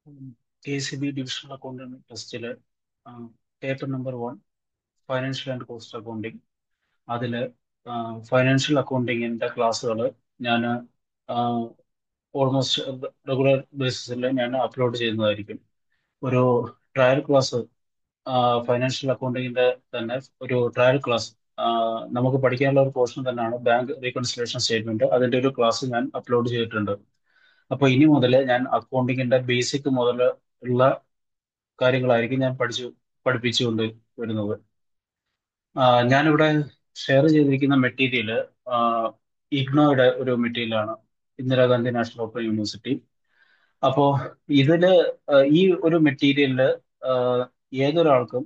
K C B divisional accountant ടെസ്റ്റിൽ paper number one financial and cost accounting അതിൽ financial അക്കൗണ്ടിങ്ങിൻ്റെ ക്ലാസ്സുകൾ ഞാൻ ഓൾമോസ്റ്റ് റെഗുലർ ബേസിസിൽ ഞാൻ അപ്ലോഡ് ചെയ്യുന്നതായിരിക്കും ഒരു ട്രയൽ ക്ലാസ് ഫൈനാൻഷ്യൽ അക്കൗണ്ടിങ്ങിൻ്റെ തന്നെ ഒരു ട്രയൽ ക്ലാസ് നമുക്ക് പഠിക്കാനുള്ള ഒരു പോർഷൻ തന്നെയാണ് ബാങ്ക് റീകൺസിലേഷൻ സ്റ്റേറ്റ്മെന്റ് അതിൻ്റെ ഒരു ക്ലാസ് ഞാൻ അപ്ലോഡ് ചെയ്തിട്ടുണ്ട് അപ്പോൾ ഇനി മുതൽ ഞാൻ അക്കൗണ്ടിങ്ങിൻ്റെ ബേസിക് മുതൽ ഉള്ള കാര്യങ്ങളായിരിക്കും ഞാൻ പഠിച്ചു പഠിപ്പിച്ചുകൊണ്ട് വരുന്നത് ആ, ഞാനിവിടെ ഷെയർ ചെയ്തിരിക്കുന്ന മെറ്റീരിയൽ ഇഗ്നോയുടെ ഒരു മെറ്റീരിയലാണ് ഇന്ദിരാഗാന്ധി നാഷണൽ ഓപ്പൺ യൂണിവേഴ്സിറ്റി അപ്പോൾ ഇതില് ആ, ഈ ഒരു മെറ്റീരിയലില് ഏതൊരാൾക്കും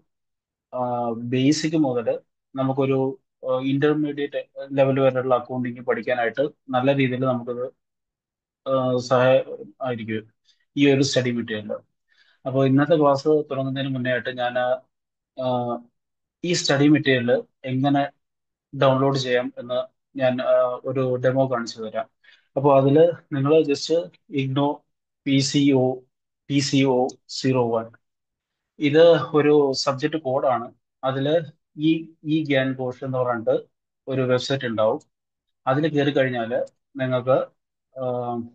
ബേസിക് മുതൽ നമുക്കൊരു ഇന്റർമീഡിയറ്റ് ലെവൽ വരെയുള്ള അക്കൗണ്ടിങ് പഠിക്കാനായിട്ട് നല്ല രീതിയിൽ നമുക്കത് ആ, സഹായ ആയിരിക്കും ഈ ഒരു സ്റ്റഡി മെറ്റീരിയൽ അപ്പോൾ ഇന്നത്തെ ക്ലാസ് തുടങ്ങുന്നതിന് മുന്നേ ആയിട്ട് ഞാൻ ആ, ഈ സ്റ്റഡി മെറ്റീരിയൽ എങ്ങനെ ഡൗൺലോഡ് ചെയ്യാം എന്ന് ഞാൻ ആ, ഒരു ഡെമോ കാണിച്ചു തരാം അപ്പോൾ അതിൽ നിങ്ങൾ just IGNOU P C O P C O zero one ഇത് ഒരു സബ്ജക്റ്റ് കോഡാണ് അതിൽ ഈ ഈ ഗ്യാൻ കോഴ്സ് എന്ന് പറഞ്ഞിട്ട് ഒരു വെബ്സൈറ്റ് ഉണ്ടാവും അതിൽ കയറി കഴിഞ്ഞാൽ നിങ്ങൾക്ക് ആ,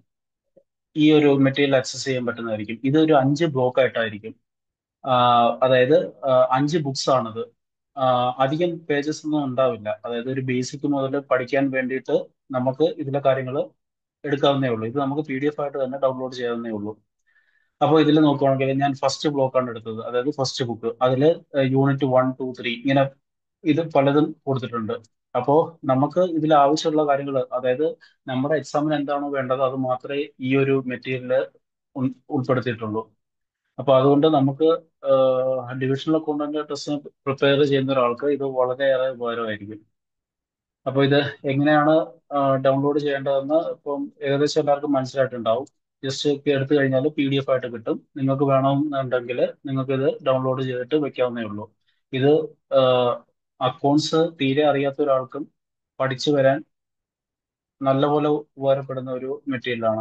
ഈ ഒരു മെറ്റീരിയൽ ആക്സസ് ചെയ്യാൻ പറ്റുന്നതായിരിക്കും ഇത് ഒരു അഞ്ച് ബ്ലോക്ക് ആയിട്ടായിരിക്കും ആഹ് അതായത് ആഹ് അഞ്ച് ബുക്സ് ആണിത് ആഹ് അധികം പേജസ് ഒന്നും ഉണ്ടാവില്ല അതായത് ഒരു ബേസിക് മുതൽ പഠിക്കാൻ വേണ്ടിയിട്ട് നമുക്ക് ഇതിലെ കാര്യങ്ങൾ എടുക്കാവുന്നേ ഉള്ളൂ ഇത് നമുക്ക് പി ഡി എഫ് ആയിട്ട് തന്നെ ഡൗൺലോഡ് ചെയ്യാവുന്നേ ഉള്ളൂ അപ്പോൾ ഇതിൽ നോക്കുകയാണെങ്കിൽ ഞാൻ ഫസ്റ്റ് ബ്ലോക്കാണ് എടുത്തത് അതായത് ഫസ്റ്റ് ബുക്ക് അതിൽ യൂണിറ്റ് വൺ ടു ത്രീ ഇങ്ങനെ ഇത് പലതും കൊടുത്തിട്ടുണ്ട് അപ്പോൾ നമുക്ക് ഇതിൽ ആവശ്യമുള്ള കാര്യങ്ങൾ അതായത് നമ്മുടെ എക്സാമിന് എന്താണോ വേണ്ടത് അത് മാത്രമേ ഈ ഒരു മെറ്റീരിയലിൽ ഉൾപ്പെടുത്തിയിട്ടുള്ളൂ അപ്പൊ അതുകൊണ്ട് നമുക്ക് ഡിവിഷണൽ അക്കൗണ്ടന്റ് ടെസ്റ്റ് പ്രിപ്പയർ ചെയ്യുന്ന ഒരാൾക്ക് ഇത് വളരെയേറെ ഉപകാരമായിരിക്കും അപ്പൊ ഇത് എങ്ങനെയാണ് ഡൗൺലോഡ് ചെയ്യേണ്ടതെന്ന് ഇപ്പം ഏകദേശം എല്ലാവർക്കും മനസ്സിലായിട്ടുണ്ടാവും ജസ്റ്റ് എടുത്തു കഴിഞ്ഞാൽ പി ഡി എഫ് ആയിട്ട് കിട്ടും നിങ്ങൾക്ക് വേണമെന്നുണ്ടെങ്കിൽ നിങ്ങൾക്ക് ഇത് ഡൗൺലോഡ് ചെയ്തിട്ട് വെക്കാവുന്നേ ഉള്ളൂ ഇത് അക്കൗണ്ട്സ് തീരെ അറിയാത്ത ഒരാൾക്കും പഠിച്ചു വരാൻ നല്ലപോലെ ഉപകാരപ്പെടുന്ന ഒരു മെറ്റീരിയലാണ്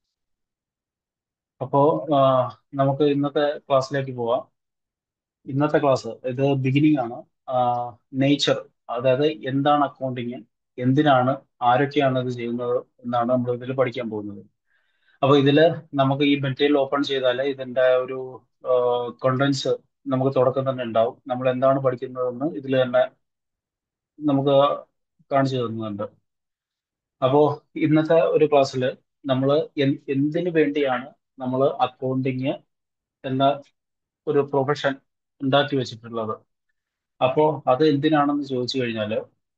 അപ്പോൾ നമുക്ക് ഇന്നത്തെ ക്ലാസ്സിലേക്ക് പോവാം ഇന്നത്തെ ക്ലാസ് ഇത് ബിഗിനിങ് ആണ് നേച്ചർ അതായത് എന്താണ് അക്കൗണ്ടിങ് എന്തിനാണ് ആരൊക്കെയാണ് ഇത് ചെയ്യുന്നത് എന്നാണ് നമ്മൾ ഇതിൽ പഠിക്കാൻ പോകുന്നത് അപ്പൊ ഇതില് നമുക്ക് ഈ മെറ്റീരിയൽ ഓപ്പൺ ചെയ്താൽ ഇതിന്റെ ഒരു കണ്ടൻസ് നമുക്ക് തുടക്കം തന്നെ ഉണ്ടാവും നമ്മൾ എന്താണ് പഠിക്കുന്നതെന്ന് ഇതിൽ തന്നെ നമുക്ക് കാണിച്ചു തരുന്നുണ്ട് അപ്പോൾ ഇന്നത്തെ ഒരു ക്ലാസ്സിൽ നമ്മൾ എന്തിനു വേണ്ടിയാണ് നമ്മൾ അക്കൗണ്ടിങ് എന്ന ഒരു പ്രൊഫഷൻ ഉണ്ടാക്കി വെച്ചിട്ടുള്ളത് അപ്പോൾ അത് എന്തിനാണെന്ന് ചോദിച്ചു കഴിഞ്ഞാൽ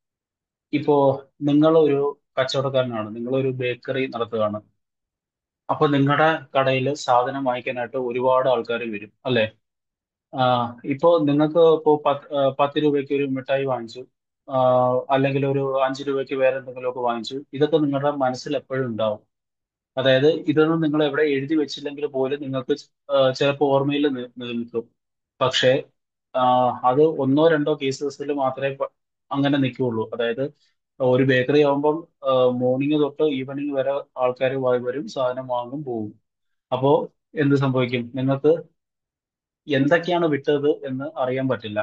ഇപ്പോ നിങ്ങൾ ഒരു കച്ചവടക്കാരനാണ് നിങ്ങളൊരു ബേക്കറി നടത്തുകയാണ് അപ്പൊ നിങ്ങളുടെ കടയിൽ സാധനം വാങ്ങിക്കാനായിട്ട് ഒരുപാട് ആൾക്കാർ വരും അല്ലെ ആഹ് ഇപ്പോ നിങ്ങൾക്ക് ഇപ്പോ പത്ത് ആഹ് പത്ത് രൂപയ്ക്ക് ഒരു മിഠായി വാങ്ങിച്ചു ആഹ് അല്ലെങ്കിൽ ഒരു അഞ്ച് രൂപയ്ക്ക് വേറെ എന്തെങ്കിലുമൊക്കെ വാങ്ങിച്ചു ഇതൊക്കെ നിങ്ങളുടെ മനസ്സിൽ എപ്പോഴും ഉണ്ടാവും അതായത് ഇതൊന്നും നിങ്ങൾ എവിടെ എഴുതി വെച്ചില്ലെങ്കിൽ പോലും നിങ്ങൾക്ക് ചിലപ്പോൾ ഓർമ്മയിൽ നി- നിൽക്കും പക്ഷേ ആഹ് അത് ഒന്നോ രണ്ടോ കേസസിൽ മാത്രമേ പ- അങ്ങനെ നിൽക്കുകയുള്ളൂ അതായത് ഒരു ബേക്കറി ആകുമ്പം മോർണിംഗ് തൊട്ട് ഈവനിങ് വരെ ആൾക്കാർ വരും സാധനം വാങ്ങും പോകും അപ്പോൾ എന്ത് സംഭവിക്കും നിങ്ങൾക്ക് എന്തൊക്കെയാണ് വിട്ടത് എന്ന് അറിയാൻ പറ്റില്ല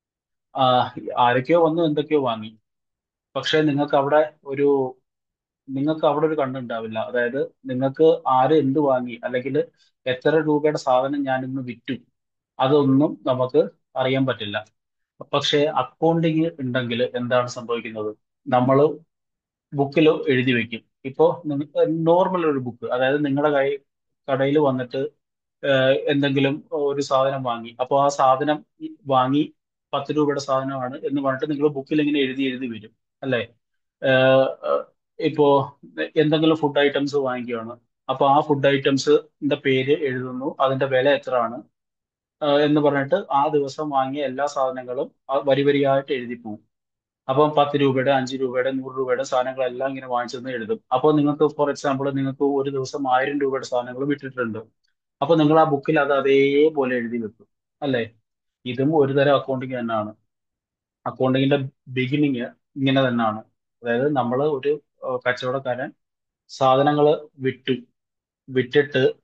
ആഹ് ആരൊക്കെയോ വന്നു എന്തൊക്കെയോ വാങ്ങി പക്ഷെ നിങ്ങൾക്ക് അവിടെ ഒരു നിങ്ങൾക്ക് അവിടെ ഒരു കണ്ണുണ്ടാവില്ല അതായത് നിങ്ങൾക്ക് ആര് എന്ത് വാങ്ങി അല്ലെങ്കിൽ എത്ര രൂപയുടെ സാധനം ഞാൻ ഇന്ന് വിറ്റു അതൊന്നും നമുക്ക് അറിയാൻ പറ്റില്ല പക്ഷേ അക്കൗണ്ടിങ് ഉണ്ടെങ്കിൽ എന്താണ് സംഭവിക്കുന്നത് നമ്മൾ ബുക്കിൽ എഴുതി വെക്കും ഇപ്പോ നോർമൽ ഒരു ബുക്ക് അതായത് നിങ്ങളുടെ കൈ കടയിൽ വന്നിട്ട് ഏഹ് എന്തെങ്കിലും ഒരു സാധനം വാങ്ങി അപ്പോൾ ആ സാധനം ഈ വാങ്ങി പത്ത് രൂപയുടെ സാധനമാണ് എന്ന് പറഞ്ഞിട്ട് നിങ്ങൾ ബുക്കിൽ ഇങ്ങനെ എഴുതി എഴുതി വരും അല്ലേ ഏഹ് ഏഹ് ഇപ്പോ എന്തെങ്കിലും ഫുഡ് ഐറ്റംസ് വാങ്ങിക്കുകയാണ് അപ്പൊ ആ ഫുഡ് ഐറ്റംസിന്റെ പേര് എഴുതുന്നു അതിന്റെ വില എത്രയാണ് ഏഹ് എന്ന് പറഞ്ഞിട്ട് ആ ദിവസം വാങ്ങിയ എല്ലാ സാധനങ്ങളും ആ വരി വരിയായിട്ട് എഴുതി പോകും അപ്പം പത്ത് രൂപയുടെ അഞ്ച് രൂപയുടെ നൂറ് രൂപയുടെ സാധനങ്ങളെല്ലാം ഇങ്ങനെ വാങ്ങിച്ചെന്ന് എഴുതും അപ്പോൾ നിങ്ങൾക്ക് ഫോർ എക്സാമ്പിൾ നിങ്ങൾക്ക് ഒരു ദിവസം ആയിരം രൂപയുടെ സാധനങ്ങൾ വിട്ടിട്ടുണ്ട് അപ്പൊ നിങ്ങൾ ആ ബുക്കിൽ അത് അതേപോലെ എഴുതി വെക്കും അല്ലേ ഇതും ഒരു തരം അക്കൗണ്ടിങ് തന്നെയാണ് അക്കൗണ്ടിങ്ങിന്റെ ബിഗിനിങ് ഇങ്ങനെ തന്നെയാണ് അതായത് നമ്മൾ ഒരു ഏഹ് കച്ചവടക്കാരൻ സാധനങ്ങൾ വിറ്റു വിറ്റിട്ട്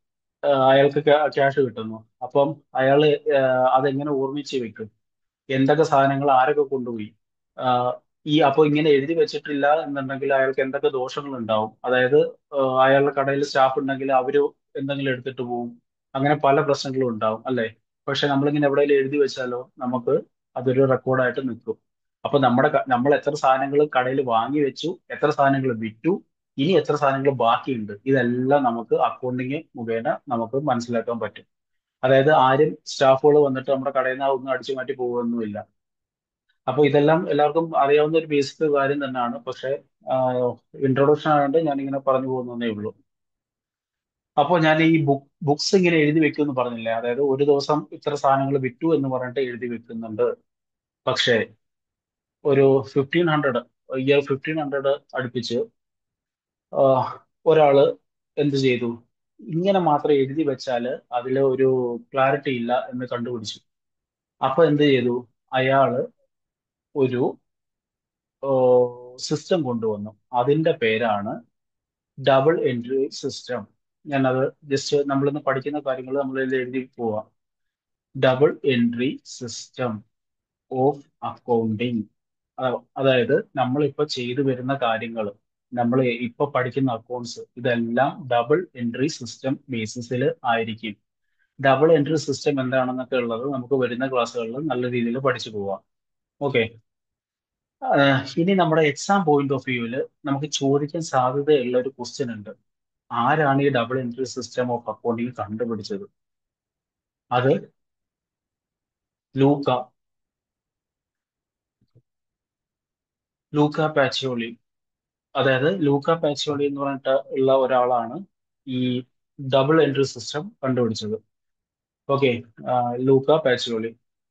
അയാൾക്ക് ക്യാഷ് കിട്ടുന്നു അപ്പം അയാൾ അതെങ്ങനെ ഓർമ്മിച്ച് വെക്കും എന്തൊക്കെ സാധനങ്ങൾ ആരൊക്കെ കൊണ്ടുപോയി ആഹ് ഈ അപ്പൊ ഇങ്ങനെ എഴുതി വെച്ചിട്ടില്ല എന്നുണ്ടെങ്കിൽ അയാൾക്ക് എന്തൊക്കെ ദോഷങ്ങൾ ഉണ്ടാവും അതായത് ആഹ് അയാളുടെ കടയിൽ സ്റ്റാഫ് ഉണ്ടെങ്കിൽ അവര് എന്തെങ്കിലും എടുത്തിട്ട് പോകും അങ്ങനെ പല പ്രശ്നങ്ങളും ഉണ്ടാവും അല്ലെ പക്ഷെ നമ്മളിങ്ങനെ എവിടെയെങ്കിലും എഴുതി വെച്ചാലോ നമുക്ക് അതൊരു റെക്കോർഡായിട്ട് നിൽക്കും അപ്പൊ നമ്മുടെ ക- നമ്മൾ എത്ര സാധനങ്ങൾ കടയിൽ വാങ്ങി വെച്ചു എത്ര സാധനങ്ങൾ വിറ്റു ഇനി എത്ര സാധനങ്ങൾ ബാക്കിയുണ്ട് ഇതെല്ലാം നമുക്ക് അക്കൗണ്ടിങ് മുഖേന നമുക്ക് മനസ്സിലാക്കാൻ പറ്റും അതായത് ആരും സ്റ്റാഫുകൾ വന്നിട്ട് നമ്മുടെ കടയിൽ നിന്ന് ഒന്നും അടിച്ചു മാറ്റി പോകുകയൊന്നുമില്ല അപ്പൊ ഇതെല്ലാം എല്ലാവർക്കും അറിയാവുന്ന ഒരു ബേസിക് കാര്യം തന്നെയാണ് പക്ഷെ ഇൻട്രൊഡക്ഷൻ ആയതുകൊണ്ട് ഞാൻ ഇങ്ങനെ പറഞ്ഞു പോകുന്നതേ ഉള്ളൂ അപ്പോൾ ഞാൻ ഈ ബുക്ക് ബുക്സ് ഇങ്ങനെ എഴുതി വെക്കും എന്ന് പറഞ്ഞില്ലേ അതായത് ഒരു ദിവസം ഇത്ര സാധനങ്ങൾ വിറ്റു എന്ന് പറഞ്ഞിട്ട് എഴുതി വെക്കുന്നുണ്ട് പക്ഷേ ഒരു fifteen hundred year fifteen hundred അടുപ്പിച്ച് ആഹ്, ഒരാള് എന്ത് ചെയ്തു ഇങ്ങനെ മാത്രം എഴുതി വെച്ചാല് അതിൽ ഒരു ക്ലാരിറ്റി ഇല്ല എന്ന് കണ്ടുപിടിച്ചു അപ്പൊ എന്ത് ചെയ്തു അയാള് ഒരു സിസ്റ്റം കൊണ്ടുവന്നു അതിന്റെ പേരാണ് ഡബിൾ എൻട്രി സിസ്റ്റം ഞാനത് ജസ്റ്റ് നമ്മളിന്ന് പഠിക്കുന്ന കാര്യങ്ങൾ നമ്മൾ എഴുതി പോവാം double entry system of accounting അതായത് നമ്മളിപ്പോ ചെയ്തു വരുന്ന കാര്യങ്ങൾ നമ്മൾ ഇപ്പൊ പഠിക്കുന്ന അക്കൗണ്ട്സ് ഇതെല്ലാം ഡബിൾ എൻട്രി സിസ്റ്റം ബേസിസിൽ ആയിരിക്കും ഡബിൾ എൻട്രി സിസ്റ്റം എന്താണെന്നൊക്കെ ഉള്ളത് നമുക്ക് വരുന്ന ക്ലാസ്സുകളിൽ നല്ല രീതിയിൽ പഠിച്ചു പോവാം ഓക്കെ ഇനി നമ്മുടെ എക്സാം പോയിന്റ് ഓഫ് വ്യൂവിൽ നമുക്ക് ചോദിക്കാൻ സാധ്യതയുള്ള ഒരു ക്വസ്റ്റ്യൻ ഉണ്ട് ആരാണ് ഈ double entry system of accounting കണ്ടുപിടിച്ചത് അത് ലൂക്ക ലൂക്ക പാച്ചിയോളി അതായത് ലൂക്ക പാച്ചിയോളി എന്ന് പറഞ്ഞിട്ട് ഉള്ള ഒരാളാണ് ഈ ഡബിൾ എൻട്രി സിസ്റ്റം കണ്ടുപിടിച്ചത് ഓക്കെ ലൂക്ക പാച്ചിയോളി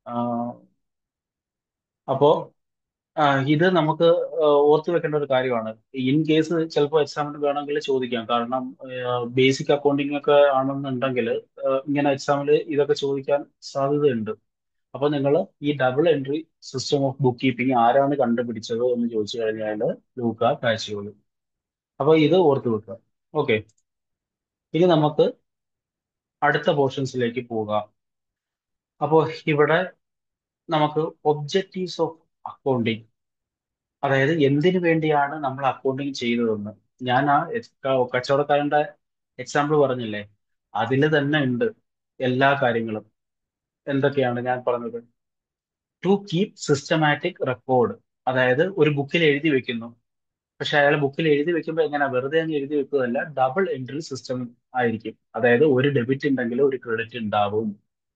അപ്പോ ആ, ഇത് നമുക്ക് ആ, ഓർത്ത് വെക്കേണ്ട ഒരു കാര്യമാണ് ഇൻ കേസ് ചിലപ്പോൾ എക്സാമിന് വേണമെങ്കിൽ ചോദിക്കാം കാരണം ബേസിക് അക്കൗണ്ടിങ് ഒക്കെ ആണെന്നുണ്ടെങ്കിൽ ഇങ്ങനെ എക്സാമിൽ ഇതൊക്കെ ചോദിക്കാൻ സാധ്യതയുണ്ട് അപ്പൊ നിങ്ങൾ ഈ double entry system of book keeping ആരാണ് കണ്ടുപിടിച്ചത് എന്ന് ചോദിച്ചു കഴിഞ്ഞാൽ ലൂക്ക പാച്ചിയോളി അപ്പൊ ഇത് ഓർത്ത് വെക്കുക ഓക്കെ ഇനി നമുക്ക് അടുത്ത പോർഷൻസിലേക്ക് പോകാം അപ്പോൾ ഇവിടെ നമുക്ക് ഒബ്ജക്റ്റീവ്സ് ഓഫ് അക്കൗണ്ടിങ് അതായത് എന്തിനു വേണ്ടിയാണ് നമ്മൾ അക്കൗണ്ടിങ് ചെയ്തതെന്ന് ഞാൻ ആ എക്സ് ക- കച്ചവടക്കാരന്റെ എക്സാമ്പിൾ പറഞ്ഞില്ലേ അതിൽ തന്നെ ഉണ്ട് എല്ലാ കാര്യങ്ങളും എന്തൊക്കെയാണ് ഞാൻ പറഞ്ഞത് ടു കീപ് സിസ്റ്റമാറ്റിക് റെക്കോർഡ് അതായത് ഒരു ബുക്കിൽ എഴുതി വെക്കുന്നു പക്ഷെ അയാൾ ബുക്കിൽ എഴുതി വെക്കുമ്പോൾ എങ്ങനെ വെറുതെ അങ്ങ് എഴുതി വെക്കുകയല്ല ഡബിൾ എൻട്രി സിസ്റ്റം ആയിരിക്കും അതായത് ഒരു ഡെബിറ്റ് ഉണ്ടെങ്കിൽ ഒരു ക്രെഡിറ്റ് ഉണ്ടാവും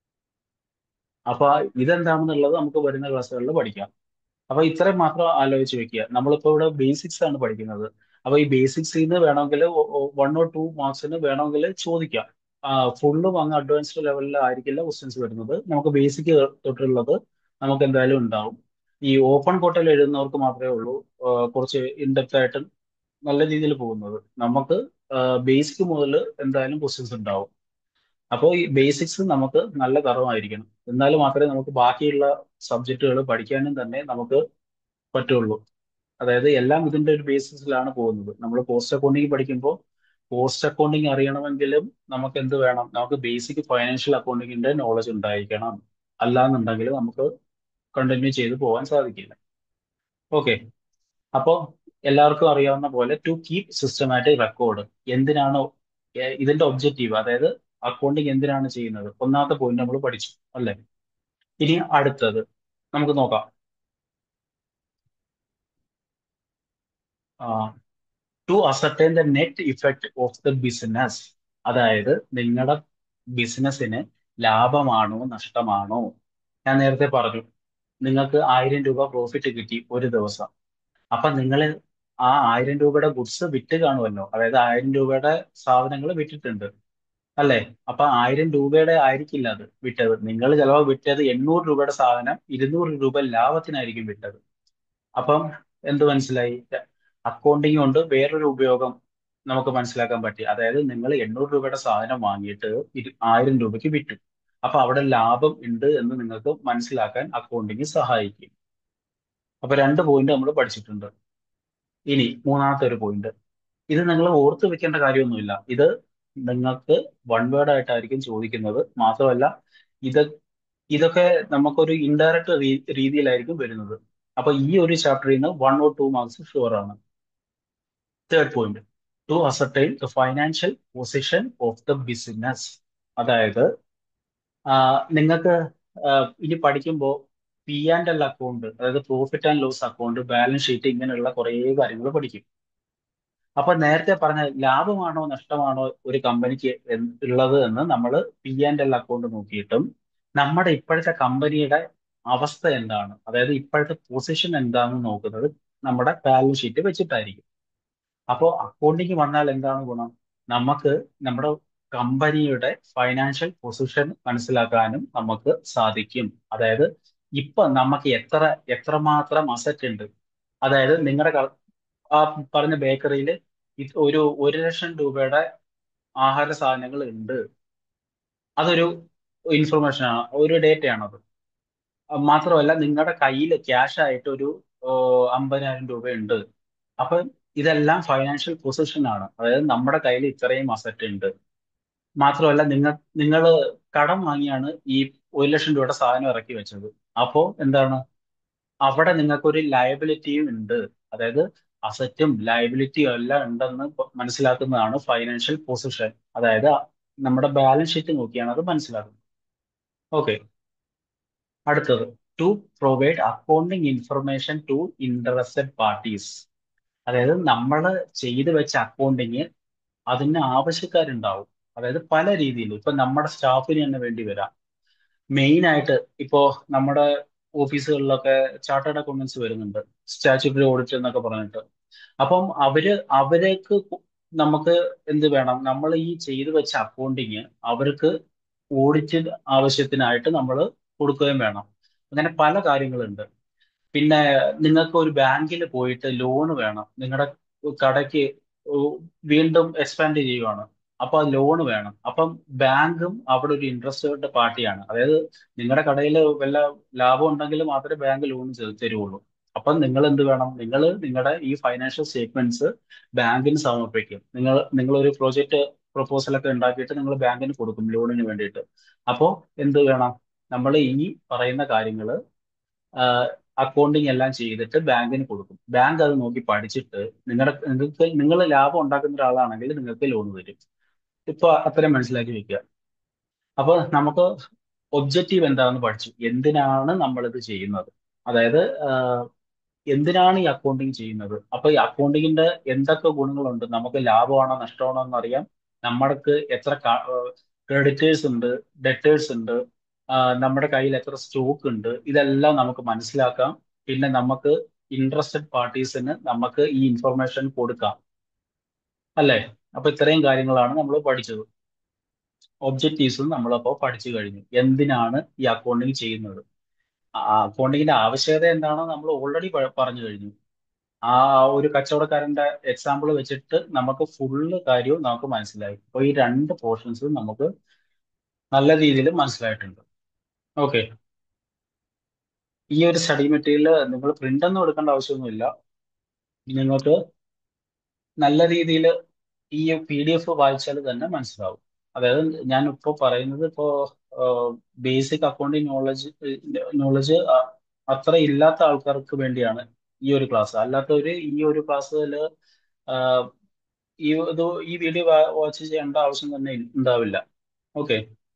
അപ്പൊ ഇതെന്താണെന്നുള്ളത് നമുക്ക് വരുന്ന ക്ലാസ്സുകളിൽ പഠിക്കാം അപ്പൊ ഇത്രയും മാത്രം ആലോചിച്ച് വെക്കുക നമ്മളിപ്പോ ഇവിടെ ബേസിക്സ് ആണ് പഠിക്കുന്നത് അപ്പൊ ഈ ബേസിക്സിൽ നിന്ന് വേണമെങ്കിൽ വൺ ഓർ ടു മാർക്സിന് വേണമെങ്കിൽ ചോദിക്കാം ഫുള്ളും അങ്ങ് അഡ്വാൻസ്ഡ് ലെവലിൽ ആയിരിക്കില്ല ക്വസ്റ്റ്യൻസ് വരുന്നത് നമുക്ക് ബേസിക് തൊട്ടുള്ളത് നമുക്ക് എന്തായാലും ഉണ്ടാവും ഈ ഓപ്പൺ കോട്ടയിൽ എഴുതുന്നവർക്ക് മാത്രമേ ഉള്ളൂ ആ, കുറച്ച് ഇൻഡെപ്ത് ആയിട്ട് നല്ല രീതിയിൽ പോകുന്നത് നമുക്ക് ബേസിക് മുതൽ എന്തായാലും ക്വസ്റ്റ്യൻസ് ഉണ്ടാവും അപ്പോൾ ഈ ബേസിക്സ് നമുക്ക് നല്ല തറവായിരിക്കണം എന്നാൽ മാത്രമേ നമുക്ക് ബാക്കിയുള്ള സബ്ജക്റ്റുകൾ പഠിക്കാനും തന്നെ നമുക്ക് പറ്റുള്ളൂ അതായത് എല്ലാം ഇതിന്റെ ഒരു ബേസിസിലാണ് പോകുന്നത് നമ്മൾ പോസ്റ്റ് അക്കൗണ്ടിങ് പഠിക്കുമ്പോൾ പോസ്റ്റ് അക്കൗണ്ടിങ് അറിയണമെങ്കിലും നമുക്ക് എന്ത് വേണം നമുക്ക് ബേസിക് ഫൈനാൻഷ്യൽ അക്കൗണ്ടിങ്ങിന്റെ നോളജ് ഉണ്ടായിരിക്കണം അല്ലാന്നുണ്ടെങ്കിൽ നമുക്ക് കണ്ടിന്യൂ ചെയ്ത് പോകാൻ സാധിക്കില്ല ഓക്കെ അപ്പോൾ എല്ലാവർക്കും അറിയാവുന്ന പോലെ ടു കീപ് സിസ്റ്റമാറ്റിക് റെക്കോർഡ് എന്തിനാണ് ഏ- ഇതിന്റെ ഒബ്ജക്റ്റീവ് അതായത് അക്കൗണ്ടിങ് എന്തിനാണ് ചെയ്യുന്നത് ഒന്നാമത്തെ പോയിന്റ് നമ്മൾ പഠിച്ചു അല്ലേ ഇനി അടുത്തത് നമുക്ക് നോക്കാം to ascertain the net effect of the business അതായത് നിങ്ങളുടെ ബിസിനസ്സിന് ലാഭമാണോ നഷ്ടമാണോ ഞാൻ നേരത്തെ പറഞ്ഞു നിങ്ങൾക്ക് ആയിരം രൂപ പ്രോഫിറ്റ് കിട്ടി ഒരു ദിവസം അപ്പൊ നിങ്ങൾ ആ ആയിരം രൂപയുടെ ഗുഡ്സ് വിറ്റ് കാണുമല്ലോ അതായത് ആയിരം രൂപയുടെ സാധനങ്ങൾ വിറ്റിട്ടുണ്ട് അല്ലേ അപ്പൊ ആയിരം രൂപയുടെ ആയിരിക്കില്ല അത് വിറ്റത് നിങ്ങൾ ചിലപ്പോൾ വിറ്റത് എണ്ണൂറ് രൂപയുടെ സാധനം ഇരുന്നൂറ് രൂപ ലാഭത്തിനായിരിക്കും വിറ്റത് അപ്പം എന്ത് മനസ്സിലായി അക്കൗണ്ടിങ് കൊണ്ട് വേറൊരു ഉപയോഗം നമുക്ക് മനസ്സിലാക്കാൻ പറ്റി അതായത് നിങ്ങൾ എണ്ണൂറ് രൂപയുടെ സാധനം വാങ്ങിയിട്ട് ഇരു- ആയിരം രൂപയ്ക്ക് വിറ്റു അപ്പൊ അവിടെ ലാഭം ഉണ്ട് എന്ന് നിങ്ങൾക്ക് മനസ്സിലാക്കാൻ അക്കൗണ്ടിങ് സഹായിക്കും അപ്പൊ രണ്ട് പോയിന്റ് നമ്മൾ പഠിച്ചിട്ടുണ്ട് ഇനി മൂന്നാമത്തെ ഒരു പോയിന്റ് ഇത് നിങ്ങൾ ഓർത്ത് വെക്കേണ്ട കാര്യമൊന്നുമില്ല ഇത് നിങ്ങൾക്ക് വൺ വേർഡ് ആയിട്ടായിരിക്കും ചോദിക്കുന്നത് മാത്രമല്ല ഇത് ഇതൊക്കെ നമുക്കൊരു ഇൻഡയറക്റ്റ് രീതിയിലായിരിക്കും വരുന്നത് അപ്പൊ ഈ ഒരു ചാപ്റ്ററിൽ നിന്ന് one or two marks sure ആണ് third point to ascertain the financial position of the business അതായത് നിങ്ങൾക്ക് ഇനി പഠിക്കുമ്പോൾ പി ആൻഡ് എൽ അക്കൗണ്ട് അതായത് profit and loss account balance sheet ഇങ്ങനെയുള്ള കുറേ കാര്യങ്ങൾ പഠിക്കും അപ്പൊ നേരത്തെ പറഞ്ഞ ലാഭമാണോ നഷ്ടമാണോ ഒരു കമ്പനിക്ക് ഉള്ളത് എന്ന് നമ്മൾ പി ആൻഡ് എൽ അക്കൗണ്ട് നോക്കിയിട്ടും നമ്മുടെ ഇപ്പോഴത്തെ കമ്പനിയുടെ അവസ്ഥ എന്താണ് അതായത് ഇപ്പോഴത്തെ പൊസിഷൻ എന്താണെന്ന് നോക്കുന്നത് നമ്മുടെ ബാലൻസ് ഷീറ്റ് വെച്ചിട്ടായിരിക്കും അപ്പോൾ അക്കൗണ്ടിങ് വന്നാൽ എന്താണ് ഗുണം നമുക്ക് നമ്മുടെ കമ്പനിയുടെ ഫൈനാൻഷ്യൽ പൊസിഷൻ മനസ്സിലാക്കാനും നമുക്ക് സാധിക്കും അതായത് ഇപ്പൊ നമുക്ക് എത്ര എത്രമാത്രം അസറ്റ് ഉണ്ട് അതായത് നിങ്ങളുടെ ആ പറഞ്ഞ ബേക്കറിയിൽ ഒരു ഒരു ലക്ഷം രൂപയുടെ ആഹാര സാധനങ്ങൾ ഉണ്ട് അതൊരു ഇൻഫർമേഷൻ ആണ് ഒരു ഡേറ്റയാണത് മാത്രമല്ല നിങ്ങളുടെ കയ്യിൽ ക്യാഷ് ആയിട്ട് ഒരു അമ്പതിനായിരം രൂപ ഉണ്ട് അപ്പൊ ഇതെല്ലാം ഫൈനാൻഷ്യൽ പൊസിഷൻ ആണ് അതായത് നമ്മുടെ കയ്യിൽ ഇത്രയും അസറ്റ് ഉണ്ട് മാത്രമല്ല നിങ്ങൾ നിങ്ങൾ കടം വാങ്ങിയാണ് ഈ ഒരു ലക്ഷം രൂപയുടെ സാധനം ഇറക്കി വെച്ചത് അപ്പോ എന്താണ് അവിടെ നിങ്ങൾക്കൊരു ലയബിലിറ്റിയും ഉണ്ട് അതായത് അസറ്റും ലയബിലിറ്റിയും എല്ലാം ഉണ്ടെന്ന് മനസ്സിലാക്കുന്നതാണ് ഫൈനാൻഷ്യൽ പൊസിഷൻ അതായത് നമ്മുടെ ബാലൻസ് ഷീറ്റ് നോക്കിയാണ് അത് മനസ്സിലാക്കുന്നത് ഓക്കെ അടുത്തത് to provide accounting information to interested parties അതായത് നമ്മൾ ചെയ്തു വെച്ച അക്കൗണ്ടിങ് അതിന് ആവശ്യക്കാരുണ്ടാവും അതായത് പല രീതിയിൽ ഇപ്പൊ നമ്മുടെ സ്റ്റാഫിന് തന്നെ വേണ്ടി വരാം മെയിൻ ആയിട്ട് ഇപ്പോ നമ്മുടെ ഓഫീസുകളിലൊക്കെ ചാർട്ടേഡ് അക്കൗണ്ടൻസ് വരുന്നുണ്ട് സ്റ്റാച്യൂട്ടറി ഓഡിറ്റ് എന്നൊക്കെ പറഞ്ഞിട്ട് അപ്പം അവര് അവർക്ക് നമുക്ക് എന്ത് വേണം നമ്മൾ ഈ ചെയ്തു വെച്ച അക്കൗണ്ടിങ് അവർക്ക് ഓഡിറ്റ് ആവശ്യത്തിനായിട്ട് നമ്മൾ കൊടുക്കുകയും വേണം അങ്ങനെ പല കാര്യങ്ങളുണ്ട് പിന്നെ നിങ്ങൾക്ക് ഒരു ബാങ്കിൽ പോയിട്ട് ലോൺ വേണം നിങ്ങളുടെ കടയ്ക്ക് വീണ്ടും എക്സ്പാൻഡ് ചെയ്യുവാണ് അപ്പൊ ലോൺ വേണം അപ്പം ബാങ്കും അവിടെ ഒരു ഇൻട്രസ്റ്റഡ് പാർട്ടിയാണ് അതായത് നിങ്ങളുടെ കടയിൽ വല്ല ലാഭം ഉണ്ടെങ്കിൽ മാത്രമേ ബാങ്ക് ലോൺ തരുള്ളൂ അപ്പം നിങ്ങൾ എന്ത് വേണം നിങ്ങൾ നിങ്ങളുടെ ഈ ഫൈനാൻഷ്യൽ സ്റ്റേറ്റ്മെന്റ്സ് ബാങ്കിന് സമർപ്പിക്കും നിങ്ങൾ നിങ്ങൾ ഒരു പ്രോജക്റ്റ് പ്രൊപ്പോസൽ ഒക്കെ ഉണ്ടാക്കിയിട്ട് നിങ്ങൾ ബാങ്കിന് കൊടുക്കും ലോണിന് വേണ്ടിയിട്ട് അപ്പോൾ എന്ത് വേണം നമ്മൾ ഈ പറയുന്ന കാര്യങ്ങൾ അക്കൗണ്ടിങ് എല്ലാം ചെയ്തിട്ട് ബാങ്കിന് കൊടുക്കും ബാങ്ക് അത് നോക്കി പഠിച്ചിട്ട് നിങ്ങളുടെ നിങ്ങൾക്ക് നിങ്ങൾ ലാഭം ഉണ്ടാക്കുന്ന ഒരാളാണെങ്കിൽ നിങ്ങൾക്ക് ലോൺ തരും ഇപ്പൊ അത്രയും മനസ്സിലാക്കി വെക്കുക അപ്പൊ നമുക്ക് ഒബ്ജക്റ്റീവ് എന്താണെന്ന് പഠിച്ചു എന്തിനാണ് നമ്മൾ ഇത് ചെയ്യുന്നത് അതായത് എന്തിനാണ് ഈ അക്കൗണ്ടിങ് ചെയ്യുന്നത് അപ്പൊ ഈ അക്കൗണ്ടിങ്ങിന്റെ എന്തൊക്കെ ഗുണങ്ങളുണ്ട് നമുക്ക് ലാഭമാണോ നഷ്ടമാണോ എന്നറിയാം നമ്മൾക്ക് എത്ര ക്രെഡിറ്റേഴ്സ് ഉണ്ട് ഡെറ്റേഴ്സ് ഉണ്ട് നമ്മുടെ കയ്യിൽ എത്ര സ്റ്റോക്ക് ഉണ്ട് ഇതെല്ലാം നമുക്ക് മനസ്സിലാക്കാം പിന്നെ നമുക്ക് ഇൻട്രസ്റ്റഡ് പാർട്ടീസിന് നമുക്ക് ഈ ഇൻഫർമേഷൻ കൊടുക്കാം അല്ലേ അപ്പൊ ഇത്രയും കാര്യങ്ങളാണ് നമ്മൾ പഠിച്ചത് ഒബ്ജക്റ്റീവ്സും നമ്മളപ്പോൾ പഠിച്ചു കഴിഞ്ഞു എന്തിനാണ് ഈ അക്കൗണ്ടിങ് ചെയ്യുന്നത് അക്കൗണ്ടിങ്ങിന്റെ ആവശ്യകത എന്താണോ നമ്മൾ ഓൾറെഡി പറഞ്ഞു കഴിഞ്ഞു ആ ഒരു കച്ചവടക്കാരന്റെ എക്സാമ്പിൾ വെച്ചിട്ട് നമുക്ക് ഫുള്ള് കാര്യവും നമുക്ക് മനസ്സിലായി അപ്പൊ ഈ രണ്ട് പോർഷൻസും നമുക്ക് നല്ല രീതിയിൽ മനസ്സിലായിട്ടുണ്ട് ഓക്കെ ഈ ഒരു സ്റ്റഡി മെറ്റീരിയൽ നിങ്ങൾ പ്രിന്റ് ഒന്നും എടുക്കേണ്ട ആവശ്യമൊന്നുമില്ല നിങ്ങൾക്ക് നല്ല രീതിയിൽ ഈ പി ഡി എഫ് വായിച്ചാൽ തന്നെ മനസ്സിലാവും അതായത് ഞാൻ ഇപ്പോൾ പറയുന്നത് ഇപ്പോ ബേസിക് അക്കൗണ്ടിങ് നോളജ് നോളജ് അത്ര ഇല്ലാത്ത ആൾക്കാർക്ക് വേണ്ടിയാണ് ഈ ഒരു ക്ലാസ് അല്ലാത്തവര് ഈ ഒരു ക്ലാസ്സിൽ ഈ ഇത് ഈ വീഡിയോ വാച്ച് ചെയ്യേണ്ട ആവശ്യം തന്നെ ഉണ്ടാവില്ല ഓക്കെ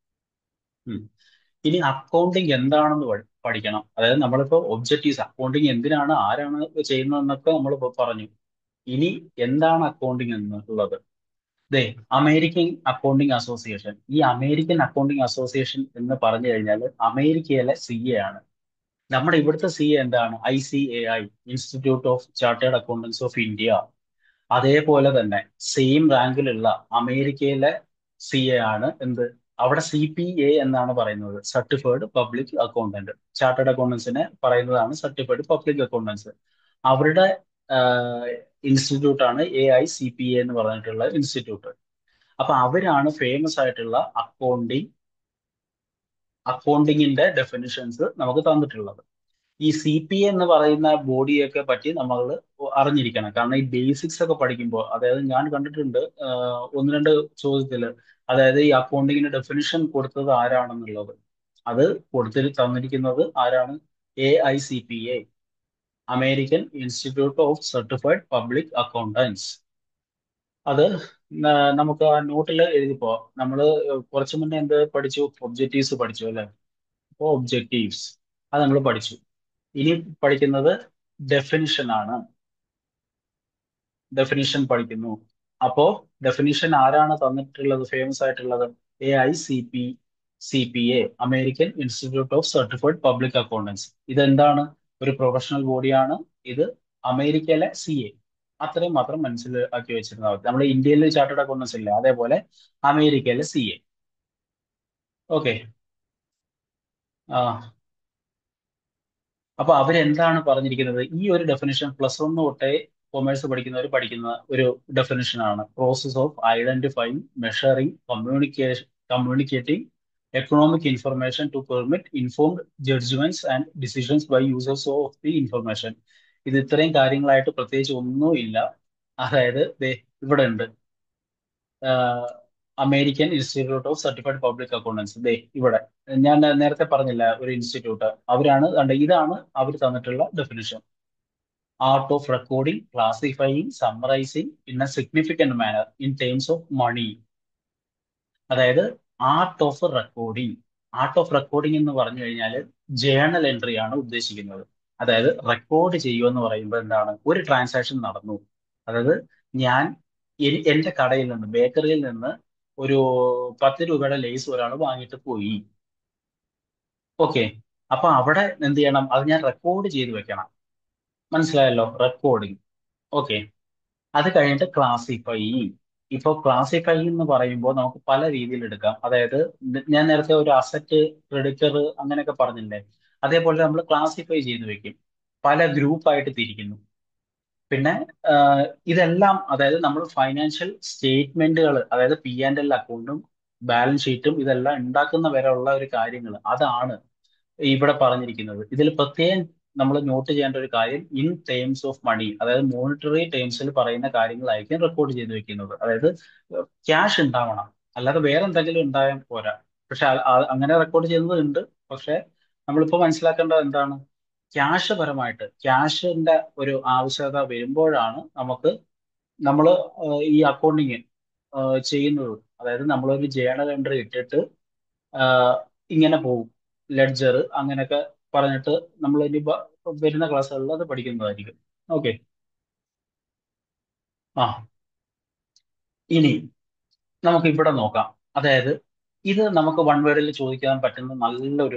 ഇനി അക്കൗണ്ടിങ് എന്താണെന്ന് പഠിക്കണം അതായത് നമ്മളിപ്പോ ഒബ്ജക്റ്റീവ്സ് അക്കൗണ്ടിങ് എന്തിനാണ് ആരാണ് ചെയ്യുന്നതെന്നൊക്കെ നമ്മൾ പറഞ്ഞു ഇനി എന്താണ് അക്കൗണ്ടിങ് എന്നുള്ളത് ദേ അമേരിക്കൻ അക്കൗണ്ടിങ് അസോസിയേഷൻ ഈ അമേരിക്കൻ അക്കൗണ്ടിങ് അസോസിയേഷൻ എന്ന് പറഞ്ഞു കഴിഞ്ഞാൽ അമേരിക്കയിലെ സി എ ആണ് നമ്മുടെ ഇവിടുത്തെ സി എ എന്താണ് I C A I institute of chartered accountants of India അതേപോലെ തന്നെ സെയിം റാങ്കിലുള്ള അമേരിക്കയിലെ സി എ ആണ് എന്ത് അവിടെ സി പി എ എന്നാണ് പറയുന്നത് സർട്ടിഫൈഡ് പബ്ലിക് അക്കൗണ്ടന്റ് ചാർട്ടേഡ് അക്കൗണ്ടൻസിനെ പറയുന്നതാണ് സർട്ടിഫൈഡ് പബ്ലിക് അക്കൗണ്ടൻസ് അവരുടെ ഇൻസ്റ്റിറ്റ്യൂട്ട് ആണ് A I C P A എന്ന് പറഞ്ഞിട്ടുള്ള ഇൻസ്റ്റിറ്റ്യൂട്ട് അപ്പൊ അവരാണ് ഫേമസ് ആയിട്ടുള്ള അക്കൗണ്ടിങ് അക്കൗണ്ടിങ്ങിന്റെ ഡെഫിനിഷൻസ് നമുക്ക് തന്നിട്ടുള്ളത് ഈ സി പി എന്ന് പറയുന്ന ബോഡിയൊക്കെ പറ്റി നമ്മൾ അറിഞ്ഞിരിക്കണം കാരണം ഈ ബേസിക്സ് ഒക്കെ പഠിക്കുമ്പോൾ അതായത് ഞാൻ കണ്ടിട്ടുണ്ട് ആഹ് ഒന്ന് രണ്ട് ചോദ്യത്തില് അതായത് ഈ അക്കൗണ്ടിങ്ങിന് ഡെഫിനിഷൻ കൊടുത്തത് ആരാണെന്നുള്ളത് അത് കൊടുത്തിട്ട് തന്നിരിക്കുന്നത് ആരാണ് A I C P A American institute of certified public accountants അത് ന- നമുക്ക് ആ നോട്ടിൽ എഴുതിപ്പോ നമ്മള് കുറച്ചു മുന്നേ എന്ത് പഠിച്ചു ഒബ്ജക്റ്റീവ്സ് പഠിച്ചു അല്ലെ അപ്പോ ഒബ്ജക്റ്റീവ്സ് അത് നമ്മൾ പഠിച്ചു ഇനി പഠിക്കുന്നത് ഡെഫിനിഷൻ ആണ് ഡെഫിനിഷൻ പഠിക്കുന്നു അപ്പോ ഡെഫിനിഷൻ ആരാണ് തന്നിട്ടുള്ളത് ഫേമസ് ആയിട്ടുള്ളത് A I C P C P A American institute of certified public accountants ഇതെന്താണ് ഒരു പ്രൊഫഷണൽ ബോഡിയാണ് ഇത് അമേരിക്കയിലെ സി എ അത്രയും മാത്രം മനസ്സിലാക്കി വെച്ചിരുന്നാൽ മതി നമ്മുടെ ഇന്ത്യയിലെ ചാർട്ടേഡ് അക്കൗണ്ടൻസ് ഇല്ല അതേപോലെ അമേരിക്കയിലെ സി എ ഓക്കെ ആ അപ്പൊ അവരെന്താണ് പറഞ്ഞിരിക്കുന്നത് ഈ ഒരു ഡെഫിനിഷൻ പ്ലസ് വൺ തൊട്ടേ കൊമേഴ്സ് പഠിക്കുന്നവർ പഠിക്കുന്ന ഒരു ഡെഫിനിഷൻ ആണ് process of identifying measuring communication communicating economic information to permit informed judgments and decisions by users of the information ഇത് ഇത്രയും കാര്യങ്ങളായിട്ട് പ്രത്യേകിച്ച് ഒന്നുമില്ല അതായത് ദേ ഇവിടെ ഉണ്ട് American institute of certified public accountants ദേ ഇവിടെ ഞാൻ നേരത്തെ പറഞ്ഞില്ല ഒരു ഇൻസ്റ്റിറ്റ്യൂട്ട് അവരാണ് കണ്ടേ, ഇതാണ് അവർ തന്നിട്ടുള്ള definition art of recording classifying summarising in a significant manner in terms of money അതായത് art of recording art of recording എന്ന് പറഞ്ഞു കഴിഞ്ഞാൽ ജേണൽ എൻട്രി ആണ് ഉദ്ദേശിക്കുന്നത് അതായത് റെക്കോർഡ് ചെയ്യുക എന്ന് പറയുമ്പോൾ എന്താണ് ഒരു ട്രാൻസാക്ഷൻ നടന്നു അതായത് ഞാൻ എനി- എന്റെ കടയിൽ നിന്ന് ബേക്കറിയിൽ നിന്ന് ഒരു പത്ത് രൂപയുടെ ലേസ് ഒരാൾ വാങ്ങിയിട്ട് പോയി ഓക്കെ അപ്പൊ അവിടെ എന്ത് ചെയ്യണം അത് ഞാൻ റെക്കോർഡ് ചെയ്ത് വെക്കണം മനസ്സിലായല്ലോ റെക്കോർഡിംഗ് ഓക്കെ അത് കഴിഞ്ഞിട്ട് ക്ലാസിഫൈ ഇപ്പൊ ക്ലാസിഫൈ എന്ന് പറയുമ്പോൾ നമുക്ക് പല രീതിയിൽ എടുക്കാം അതായത് ന- ഞാൻ നേരത്തെ ഒരു അസറ്റ് ക്രെഡിറ്റർ അങ്ങനെയൊക്കെ പറഞ്ഞില്ലേ അതേപോലെ നമ്മൾ ക്ലാസിഫൈ ചെയ്ത് വെക്കും പല ഗ്രൂപ്പായിട്ട് തിരിക്കുന്നു പിന്നെ ആഹ്, ഇതെല്ലാം അതായത് നമ്മൾ ഫൈനാൻഷ്യൽ സ്റ്റേറ്റ്മെന്റുകൾ അതായത് പി ആൻഡ് എൽ അക്കൗണ്ടും ബാലൻസ് ഷീറ്റും ഇതെല്ലാം ഉണ്ടാക്കുന്ന വരെയുള്ള ഒരു കാര്യങ്ങൾ അതാണ് ഇവിടെ പറഞ്ഞിരിക്കുന്നത് ഇതിൽ പ്രത്യേകം നമ്മൾ നോട്ട് ചെയ്യേണ്ട ഒരു കാര്യം ഇൻ ടേംസ് ഓഫ് മണി അതായത് മോണിറ്ററി ടേംസിൽ പറയുന്ന കാര്യങ്ങളായിരിക്കും റെക്കോർഡ് ചെയ്ത് വെക്കുന്നത് അതായത് ക്യാഷ് ഉണ്ടാവണം അല്ലാതെ വേറെ എന്തെങ്കിലും ഉണ്ടായാൽ പോരാ പക്ഷെ അ- അ- അങ്ങനെ റെക്കോർഡ് ചെയ്യുന്നത് ഉണ്ട് പക്ഷെ നമ്മളിപ്പോ മനസ്സിലാക്കേണ്ടത് എന്താണ് ക്യാഷ് പരമായിട്ട് ക്യാഷിന്റെ ഒരു ആവശ്യകത വരുമ്പോഴാണ് നമുക്ക് നമ്മൾ ഈ അക്കൗണ്ടിങ് ചെയ്യുന്നത് അതായത് നമ്മളൊരു ജേണൽ എൻട്രി ഇട്ടിട്ട് ആഹ് ഇങ്ങനെ പോകും ലെഡ്ജർ അങ്ങനെയൊക്കെ പറഞ്ഞിട്ട് നമ്മൾ ഇനി ബ- വരുന്ന ക്ലാസ്സുകളിൽ അത് പഠിക്കുന്നതായിരിക്കും ഓക്കെ ആ ഇനി നമുക്ക് ഇവിടെ നോക്കാം അതായത് ഇത് നമുക്ക് വൺ വേർഡിൽ ചോദിക്കാൻ പറ്റുന്ന നല്ലൊരു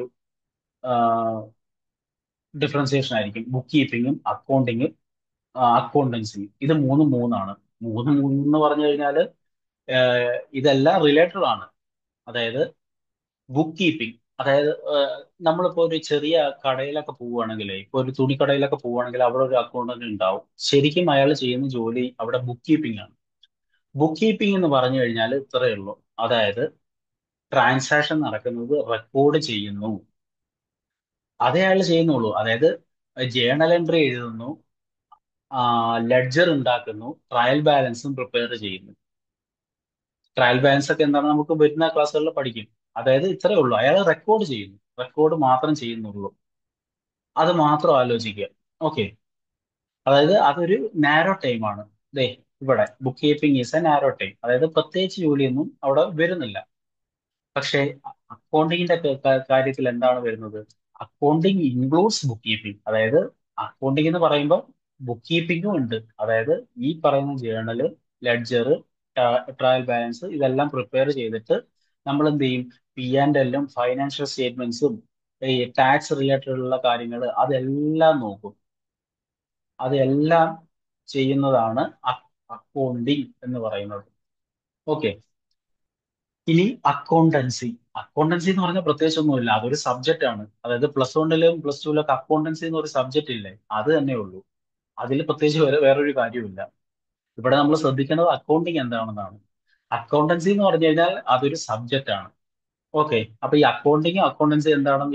ഡിഫറൻസിയേഷൻ ആയിരിക്കും ബുക്ക് കീപ്പിങ്ങും അക്കൗണ്ടിങ്ങും അക്കൗണ്ടൻസിയും ഇത് മൂന്നും മൂന്നാണ് മൂന്ന് മൂന്ന് എന്ന് പറഞ്ഞു കഴിഞ്ഞാൽ ഇതെല്ലാം റിലേറ്റഡ് ആണ് അതായത് ബുക്ക് കീപ്പിംഗ് അതായത് ഏഹ്, നമ്മളിപ്പോ ഒരു ചെറിയ കടയിലൊക്കെ പോവുകയാണെങ്കിൽ ഇപ്പൊ ഒരു തുണിക്കടയിലൊക്കെ പോവുകയാണെങ്കിൽ അവിടെ ഒരു അക്കൗണ്ടന്റ് ഉണ്ടാവും ശരിക്കും അയാൾ ചെയ്യുന്ന ജോലി അവിടെ ബുക്ക് കീപ്പിംഗ് ആണ് ബുക്ക് കീപ്പിംഗ് എന്ന് പറഞ്ഞു കഴിഞ്ഞാൽ ഇത്രയേ ഉള്ളൂ അതായത് ട്രാൻസാക്ഷൻ നടക്കുന്നത് റെക്കോർഡ് ചെയ്യുന്നു അതേ അയാൾ ചെയ്യുന്നുള്ളൂ അതായത് ജേണൽ എൻട്രി എഴുതുന്നു ലെഡ്ജർ ഉണ്ടാക്കുന്നു ട്രയൽ ബാലൻസും പ്രിപ്പയർ ചെയ്യുന്നു ട്രയൽ ബാലൻസ് ഒക്കെ എന്താണ് നമുക്ക് വരുന്ന ക്ലാസ്സുകളിൽ പഠിക്കും അതായത് ഇത്രയേ ഉള്ളൂ അയാൾ റെക്കോർഡ് ചെയ്യുന്നു റെക്കോർഡ് മാത്രം ചെയ്യുന്നുള്ളൂ അത് മാത്രം ആലോചിക്കുക ഓക്കെ അതായത് അതൊരു നാരോ ടൈം ആണ് ദേ ഇവിടെ book keeping is a narrow time അതായത് പ്രത്യേകിച്ച് ജോലിയൊന്നും അവിടെ വരുന്നില്ല പക്ഷേ അക്കൗണ്ടിങ്ങിന്റെ കാര്യത്തിൽ എന്താണ് വരുന്നത് അക്കൗണ്ടിങ് ഇൻക്ലൂഡ്സ് ബുക്ക് കീപ്പിംഗ് അതായത് അക്കൗണ്ടിങ് എന്ന് പറയുമ്പോൾ ബുക്ക് കീപ്പിംഗും ഉണ്ട് അതായത് ഈ പറയുന്ന ജേണല് ലെഡ്ജർ ട്രയൽ ബാലൻസ് ഇതെല്ലാം പ്രിപ്പയർ ചെയ്തിട്ട് നമ്മൾ എന്ത് ചെയ്യും പി ആൻഡ് എല്ലും ഫൈനാൻഷ്യൽ സ്റ്റേറ്റ്മെന്റ്സും ഈ ടാക്സ് റിലേറ്റഡ് ഉള്ള കാര്യങ്ങൾ അതെല്ലാം നോക്കും അതെല്ലാം ചെയ്യുന്നതാണ് അക്കൗണ്ടിങ് എന്ന് പറയുന്നത് ഓക്കെ ഇനി അക്കൗണ്ടൻസി അക്കൗണ്ടൻസി എന്ന് പറഞ്ഞാൽ പ്രത്യേകിച്ച് ഒന്നുമില്ല അതൊരു സബ്ജക്റ്റ് ആണ് അതായത് പ്ലസ് വണ്ണിലും പ്ലസ് ടുവിലൊക്കെ അക്കൗണ്ടൻസി എന്ന് ഒരു സബ്ജക്റ്റ് ഇല്ലേ അത് തന്നെ ഉള്ളൂ അതിൽ പ്രത്യേകിച്ച് വേറെ വേറൊരു കാര്യമില്ല ഇവിടെ നമ്മൾ ശ്രദ്ധിക്കേണ്ടത് അക്കൗണ്ടിങ് എന്താണെന്നാണ് അക്കൗണ്ടൻസി എന്ന് പറഞ്ഞു കഴിഞ്ഞാൽ അതൊരു സബ്ജക്റ്റ് ആണ് ഓക്കെ അപ്പൊ ഈ അക്കൗണ്ടിങ് അക്കൗണ്ടൻസി എന്താണെന്ന് ചോ-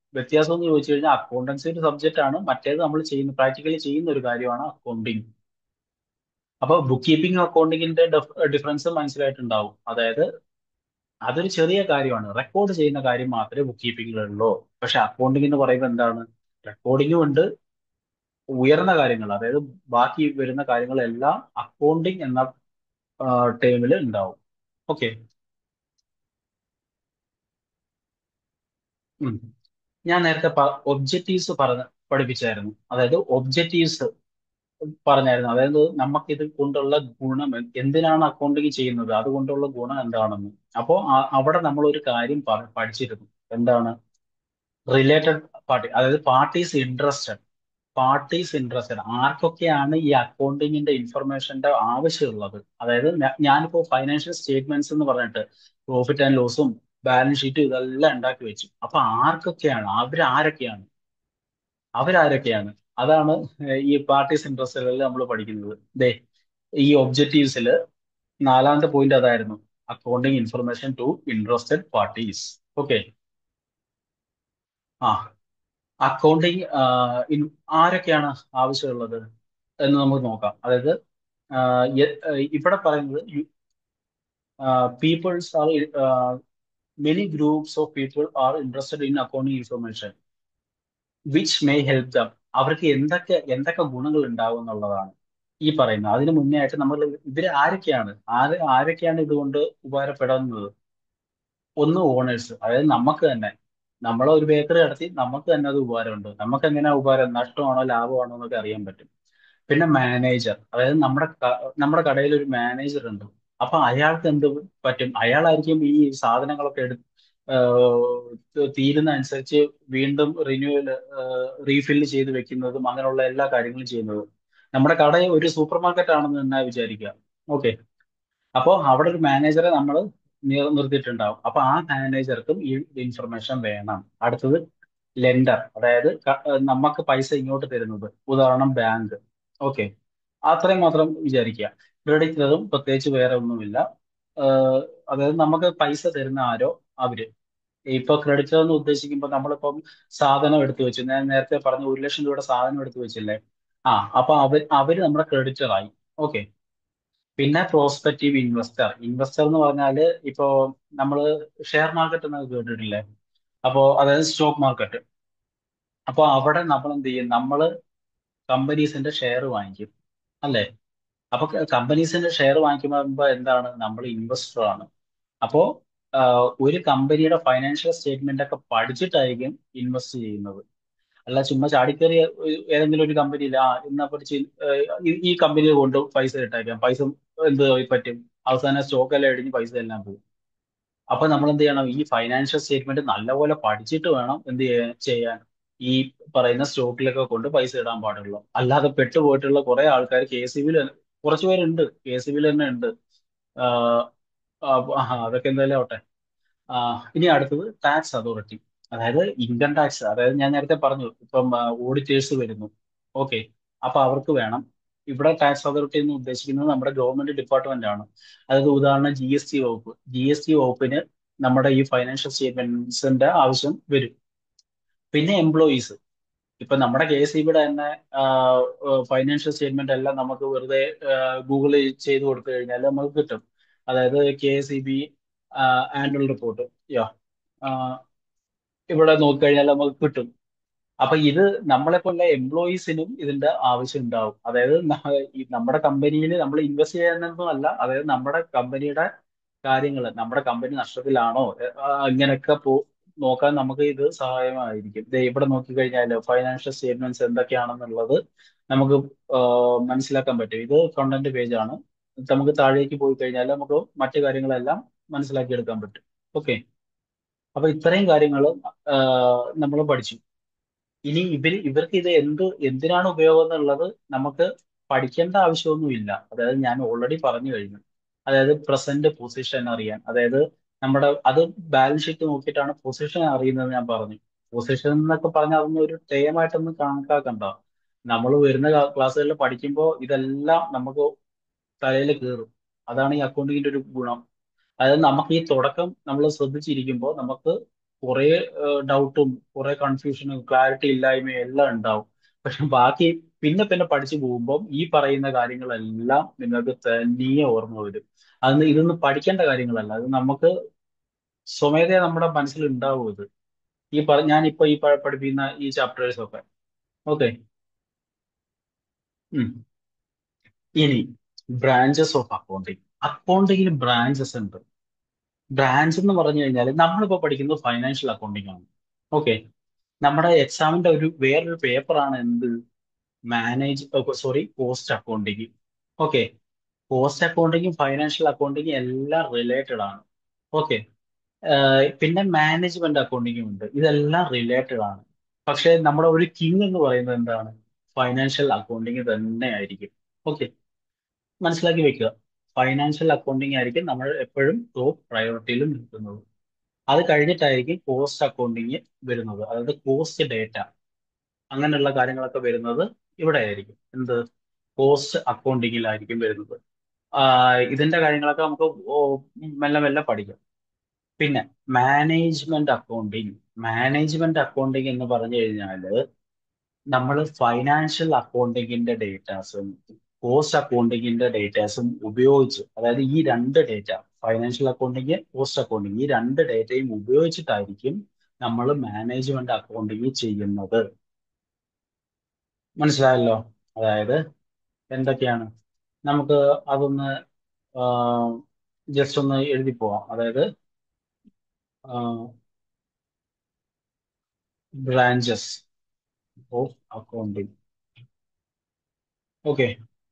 വ്യത്യാസം എന്ന് ചോദിച്ചു കഴിഞ്ഞാൽ അക്കൗണ്ടൻസി ഒരു സബ്ജക്റ്റ് ആണ് മറ്റേത് നമ്മൾ ചെയ്യുന്ന പ്രാക്ടിക്കലി ചെയ്യുന്ന ഒരു കാര്യമാണ് അക്കൗണ്ടിങ് അപ്പൊ ബുക്ക് കീപ്പിംഗ് അക്കൗണ്ടിങ്ങിന്റെ ഡിഫറൻസ് മനസ്സിലായിട്ടുണ്ടാവും അതായത് അതൊരു ചെറിയ കാര്യമാണ് റെക്കോർഡ് ചെയ്യുന്ന കാര്യം മാത്രമേ ബുക്ക് കീപ്പിംഗിലുള്ളൂ പക്ഷെ അക്കൗണ്ടിങ് എന്ന് പറയുമ്പോൾ എന്താണ് റെക്കോർഡിങ്ങും ഉണ്ട് ഉയർന്ന കാര്യങ്ങൾ അതായത് ബാക്കി വരുന്ന കാര്യങ്ങളെല്ലാം അക്കൗണ്ടിങ് എന്ന ടേമിൽ ഉണ്ടാവും ഓക്കെ ഞാൻ നേരത്തെ ഒബ്ജക്റ്റീവ്സ് പറഞ്ഞ പഠിപ്പിച്ചായിരുന്നു അതായത് ഒബ്ജക്റ്റീവ്സ് പറഞ്ഞായിരുന്നു അതായത് നമുക്ക് ഇത് കൊണ്ടുള്ള ഗുണം എന്ത്- എന്തിനാണ് അക്കൗണ്ടിങ് ചെയ്യുന്നത് അതുകൊണ്ടുള്ള ഗുണം എന്താണെന്ന് അപ്പോൾ അവിടെ നമ്മൾ ഒരു കാര്യം പ- പഠിച്ചിരുന്നു എന്താണ് റിലേറ്റഡ് പാർട്ടി അതായത് പാർട്ടീസ് ഇൻട്രസ്റ്റഡ് പാർട്ടീസ് ഇൻട്രസ്റ്റഡ് ആർക്കൊക്കെയാണ് ഈ അക്കൗണ്ടിങ്ങിന്റെ ഇൻഫർമേഷന്റെ ആവശ്യമുള്ളത് അതായത് ഞാ- ഞാനിപ്പോ ഫൈനാൻഷ്യൽ സ്റ്റേറ്റ്മെന്റ്സ് എന്ന് പറഞ്ഞിട്ട് പ്രോഫിറ്റ് ആൻഡ് ലോസും ബാലൻസ് ഷീറ്റും ഇതെല്ലാം ഉണ്ടാക്കി വെച്ചു അപ്പൊ ആർക്കൊക്കെയാണ് അവരാരൊക്കെയാണ് അവരാരൊക്കെയാണ് അതാണ് ഈ പാർട്ടീസ് ഇൻട്രസ്റ്റുകളിൽ നമ്മൾ പഠിക്കുന്നത് ദേ ഈ ഒബ്ജക്റ്റീവ്സിൽ നാലാമത്തെ പോയിന്റ് അതായിരുന്നു accounting information to interested parties okay ആ അക്കൗണ്ടിങ് ആരൊക്കെയാണ് ആവശ്യമുള്ളത് എന്ന് നമുക്ക് നോക്കാം അതായത് ആ, യ- ആ, ഇവിടെ പറയുന്നത് peoples are many groups of people are interested in accounting information which may help them അവർക്ക് എന്തൊക്കെ എന്തൊക്കെ ഗുണങ്ങൾ ഉണ്ടാവും എന്നുള്ളതാണ് ഈ പറയുന്നത് അതിന് മുന്നേ ആയിട്ട് നമ്മൾ ഇവര് ആരൊക്കെയാണ് ആര് ആരൊക്കെയാണ് ഇതുകൊണ്ട് ഉപകാരപ്പെടുന്നത് ഒന്ന് ഓണേഴ്സ് അതായത് നമുക്ക് തന്നെ നമ്മളെ ഒരു ബേക്കറി നടത്തി നമുക്ക് തന്നെ അത് ഉപകാരമുണ്ട് നമുക്ക് എങ്ങനെയാ ഉപകാരം നഷ്ടമാണോ ലാഭമാണോ എന്നൊക്കെ അറിയാൻ പറ്റും പിന്നെ മാനേജർ അതായത് നമ്മുടെ ക- നമ്മുടെ കടയിൽ ഒരു മാനേജർ ഉണ്ട് അപ്പൊ അയാൾക്ക് എന്ത് പറ്റും അയാളായിരിക്കും ഈ സാധനങ്ങളൊക്കെ എടുത്ത് തീരുന്ന അനുസരിച്ച് വീണ്ടും റിന്യൂവൽ റീഫില്ല് ചെയ്ത് വെക്കുന്നതും അങ്ങനെയുള്ള എല്ലാ കാര്യങ്ങളും ചെയ്യുന്നതും നമ്മുടെ കട ഒരു സൂപ്പർ മാർക്കറ്റ് ആണെന്ന് തന്നെ വിചാരിക്കുക ഓക്കെ അപ്പോൾ അവിടെ ഒരു മാനേജറെ നമ്മൾ നിർത്തിയിട്ടുണ്ടാവും അപ്പൊ ആ മാനേജർക്കും ഈ ഇൻഫർമേഷൻ വേണം അടുത്തത് ലെൻഡർ അതായത് ക- ഏഹ് നമുക്ക് പൈസ ഇങ്ങോട്ട് തരുന്നത് ഉദാഹരണം ബാങ്ക് ഓക്കെ അത്രയും മാത്രം വിചാരിക്കുക ക്രെഡിറ്ററും പ്രത്യേകിച്ച് വേറെ ഒന്നുമില്ല ഏഹ് അതായത് നമുക്ക് പൈസ തരുന്ന ആരോ അവര് ഇപ്പൊ ക്രെഡിറ്റർ എന്ന് ഉദ്ദേശിക്കുമ്പോൾ നമ്മളിപ്പം സാധനം എടുത്തു വെച്ചു ഞാൻ നേരത്തെ പറഞ്ഞ ഒരു ലക്ഷം രൂപയുടെ സാധനം എടുത്തു വെച്ചില്ലേ ആ അപ്പൊ അവർ അവര് നമ്മുടെ ക്രെഡിറ്റർ ആയി ഓക്കെ പിന്നെ പ്രോസ്പെക്റ്റീവ് ഇൻവെസ്റ്റർ ഇൻവെസ്റ്റർ എന്ന് പറഞ്ഞാല് ഇപ്പോ നമ്മള് ഷെയർ മാർക്കറ്റ് എന്നൊക്കെ കേട്ടിട്ടില്ലേ അപ്പോ അതായത് സ്റ്റോക്ക് മാർക്കറ്റ് അപ്പൊ അവിടെ നമ്മൾ എന്ത് ചെയ്യും നമ്മള് കമ്പനീസിന്റെ ഷെയർ വാങ്ങിക്കും അല്ലേ അപ്പൊ കമ്പനീസിന്റെ ഷെയർ വാങ്ങിക്കുമ്പോ എന്താണ് നമ്മൾ ഇൻവെസ്റ്റർ ആണ് അപ്പോ ആഹ്, ഒരു കമ്പനിയുടെ ഫൈനാൻഷ്യൽ സ്റ്റേറ്റ്മെന്റ് ഒക്കെ പഠിച്ചിട്ടായിരിക്കും ഇൻവെസ്റ്റ് ചെയ്യുന്നത് അല്ല ചുമ്മാ ചാടിക്കേറി ഏതെങ്കിലും ഒരു കമ്പനിയിൽ ആ എന്നാ പഠിച്ച് ഈ ഈ കമ്പനിയിൽ കൊണ്ട് പൈസ ഇട്ടേക്കാം പൈസ എന്ത് പറ്റും അവസാനം സ്റ്റോക്ക് എല്ലാം ഇടിഞ്ഞ് പൈസ എല്ലാം പോകും അപ്പൊ നമ്മൾ എന്ത് ചെയ്യണം ഈ ഫൈനാൻഷ്യൽ സ്റ്റേറ്റ്മെന്റ് നല്ലപോലെ പഠിച്ചിട്ട് വേണം എന്ത് ചെയ്യാൻ ചെയ്യാൻ ഈ പറയുന്ന സ്റ്റോക്കിലൊക്കെ കൊണ്ട് പൈസ ഇടാൻ പാടുള്ളൂ അല്ലാതെ പെട്ടുപോയിട്ടുള്ള കുറെ ആൾക്കാർ കെ എസ് ബിയിൽ കുറച്ച് പേരുണ്ട് കെ എസ് ബിയിൽ തന്നെ ഉണ്ട് ആഹ് ആഹ് അതൊക്കെ എന്തായാലും ആവട്ടെ ആഹ് ഇനി അടുത്തത് ടാക്സ് അതോറിറ്റി അതായത് ഇൻകം ടാക്സ് അതായത് ഞാൻ നേരത്തെ പറഞ്ഞു ഇപ്പം ഓഡിറ്റേഴ്സ് വരുന്നു ഓക്കെ അപ്പൊ അവർക്ക് വേണം ഇവിടെ ടാക്സ് അതോറിറ്റി എന്ന് ഉദ്ദേശിക്കുന്നത് നമ്മുടെ ഗവൺമെന്റ് ഡിപ്പാർട്ട്മെന്റ് ആണ് അതായത് ഉദാഹരണം ജി എസ് ടി വകുപ്പ് ജി എസ് ടി വകുപ്പിന് നമ്മുടെ ഈ ഫൈനാൻഷ്യൽ സ്റ്റേറ്റ്മെന്റ്സിന്റെ ആവശ്യം വരും പിന്നെ എംപ്ലോയീസ് ഇപ്പൊ നമ്മുടെ കെ എസ് ഇ ബിയുടെ തന്നെ ഫൈനാൻഷ്യൽ സ്റ്റേറ്റ്മെന്റ് എല്ലാം നമുക്ക് വെറുതെ ഗൂഗിൾ ചെയ്ത് കൊടുത്തു കഴിഞ്ഞാൽ നമുക്ക് കിട്ടും അതായത് K S E B annual report യാ ഇവിടെ നോക്കിക്കഴിഞ്ഞാൽ നമുക്ക് കിട്ടും അപ്പൊ ഇത് നമ്മളെ പോലെ എംപ്ലോയീസിനും ഇതിന്റെ ആവശ്യം ഉണ്ടാവും അതായത് ന- ഈ നമ്മുടെ കമ്പനിയിൽ നമ്മൾ ഇൻവെസ്റ്റ് ചെയ്യാനൊന്നും അല്ല അതായത് നമ്മുടെ കമ്പനിയുടെ കാര്യങ്ങൾ നമ്മുടെ കമ്പനി നഷ്ടത്തിലാണോ എ- ആ, ഇങ്ങനെയൊക്കെ പോ നോക്കാൻ നമുക്ക് ഇത് സഹായമായിരിക്കും ദേ ഇവിടെ നോക്കിക്കഴിഞ്ഞാൽ ഫൈനാൻഷ്യൽ സ്റ്റേറ്റ്മെന്റ്സ് എന്തൊക്കെയാണെന്നുള്ളത് നമുക്ക് ആ, മനസ്സിലാക്കാൻ പറ്റും ഇത് കണ്ടന്റ് പേജ് ആണ് നമുക്ക് താഴേക്ക് പോയി കഴിഞ്ഞാൽ നമുക്ക് മറ്റു കാര്യങ്ങളെല്ലാം മനസ്സിലാക്കിയെടുക്കാൻ പറ്റും ഓക്കെ അപ്പൊ ഇത്രയും കാര്യങ്ങൾ നമ്മൾ പഠിച്ചു ഇനി ഇവർ ഇവർക്ക് ഇത് എന്ത് എന്തിനാണ് ഉപയോഗം എന്നുള്ളത് നമുക്ക് പഠിക്കേണ്ട ആവശ്യമൊന്നുമില്ല അതായത് ഞാൻ ഓൾറെഡി പറഞ്ഞു കഴിഞ്ഞു അതായത് പ്രസന്റ് പൊസിഷൻ അറിയാൻ അതായത് നമ്മുടെ അത് ബാലൻസ് ഷീറ്റ് നോക്കിയിട്ടാണ് പൊസിഷൻ അറിയുന്നത് ഞാൻ പറഞ്ഞു പൊസിഷൻ എന്നൊക്കെ പറഞ്ഞാൽ അതൊന്നും ഒരു ടേമായിട്ടൊന്നും കണക്കാക്കണ്ട നമ്മൾ വരുന്ന ക്ലാസ്സുകളിൽ പഠിക്കുമ്പോൾ ഇതെല്ലാം നമുക്ക് തലയിൽ കയറും അതാണ് ഈ അക്കൗണ്ടിങ്ങിന്റെ ഒരു ഗുണം അതായത് നമുക്ക് ഈ തുടക്കം നമ്മൾ ശ്രദ്ധിച്ചിരിക്കുമ്പോൾ നമുക്ക് കുറെ ഡൗട്ടും കുറെ കൺഫ്യൂഷനും ക്ലാരിറ്റി ഇല്ലായ്മയും എല്ലാം ഉണ്ടാവും പക്ഷെ ബാക്കി പിന്നെ പിന്നെ പഠിച്ചു പോകുമ്പോൾ ഈ പറയുന്ന കാര്യങ്ങളെല്ലാം നിങ്ങൾക്ക് തനിയെ ഓർമ്മ വരും അതൊന്ന് ഇതൊന്നും പഠിക്കേണ്ട കാര്യങ്ങളല്ല അത് നമുക്ക് സ്വമേധയാ നമ്മുടെ മനസ്സിൽ ഉണ്ടാവും ഇത് ഈ പറ ഞാനിപ്പോ ഈ പ- പഠിപ്പിക്കുന്ന ഈ ചാപ്റ്റേഴ്സ് ഒക്കെ ഓക്കെ ഇനി ബ്രാഞ്ചസ് ഓഫ് അക്കൗണ്ടിങ് അക്കൗണ്ടിങ്ങിന് ബ്രാഞ്ചസ് ഉണ്ട് ബ്രാഞ്ച് എന്ന് പറഞ്ഞു കഴിഞ്ഞാൽ നമ്മളിപ്പോ പഠിക്കുന്നത് ഫൈനാൻഷ്യൽ അക്കൗണ്ടിങ് ആണ് ഓക്കെ നമ്മുടെ എക്സാമിന്റെ ഒരു വേറൊരു പേപ്പറാണ് എന്ത് manage sorry cost accounting okay cost അക്കൗണ്ടിങ്ങും ഫൈനാൻഷ്യൽ അക്കൗണ്ടിങ്ങും എല്ലാം റിലേറ്റഡ് ആണ് ഓക്കെ പിന്നെ മാനേജ്മെന്റ് അക്കൗണ്ടിങ്ങും ഉണ്ട് ഇതെല്ലാം റിലേറ്റഡ് ആണ് പക്ഷെ നമ്മുടെ ഒരു കിങ് എന്ന് പറയുന്നത് എന്താണ് ഫൈനാൻഷ്യൽ അക്കൗണ്ടിങ് തന്നെ ആയിരിക്കും ഓക്കെ മനസ്സിലാക്കി വെക്കുക ഫൈനാൻഷ്യൽ അക്കൗണ്ടിങ് ആയിരിക്കും നമ്മൾ എപ്പോഴും ടോപ്പ് പ്രയോറിറ്റിയിൽ നിൽക്കുന്നത് അത് കഴിഞ്ഞിട്ടായിരിക്കും കോസ്റ്റ് അക്കൗണ്ടിങ് വരുന്നത് അതായത് കോസ്റ്റ് ഡേറ്റ അങ്ങനെയുള്ള കാര്യങ്ങളൊക്കെ വരുന്നത് ഇവിടെ ആയിരിക്കും എന്ത് കോസ്റ്റ് അക്കൗണ്ടിങ്ങിലായിരിക്കും വരുന്നത് ആഹ് ഇതിന്റെ കാര്യങ്ങളൊക്കെ നമുക്ക് ഓ മെല്ലെ മെല്ലെ പഠിക്കാം പിന്നെ മാനേജ്മെന്റ് അക്കൗണ്ടിങ് മാനേജ്മെന്റ് അക്കൗണ്ടിങ് എന്ന് പറഞ്ഞു കഴിഞ്ഞാല് നമ്മൾ ഫൈനാൻഷ്യൽ അക്കൗണ്ടിങ്ങിന്റെ ഡേറ്റാസും കോസ്റ്റ് അക്കൗണ്ടിങ്ങിന്റെ ഡേറ്റാസും ഉപയോഗിച്ച് അതായത് ഈ രണ്ട് data financial accounting cost accounting ഈ രണ്ട് ഡേറ്റയും ഉപയോഗിച്ചിട്ടായിരിക്കും നമ്മൾ മാനേജ്മെന്റ് അക്കൗണ്ടിങ് ചെയ്യുന്നത് മനസ്സിലായല്ലോ അതായത് എന്തൊക്കെയാണ് നമുക്ക് അതൊന്ന് ജസ്റ്റ് ഒന്ന് എഴുതി പോവാം അതായത് ബ്രാഞ്ചസ് ഓഫ് അക്കൗണ്ടിങ് ഓക്കെ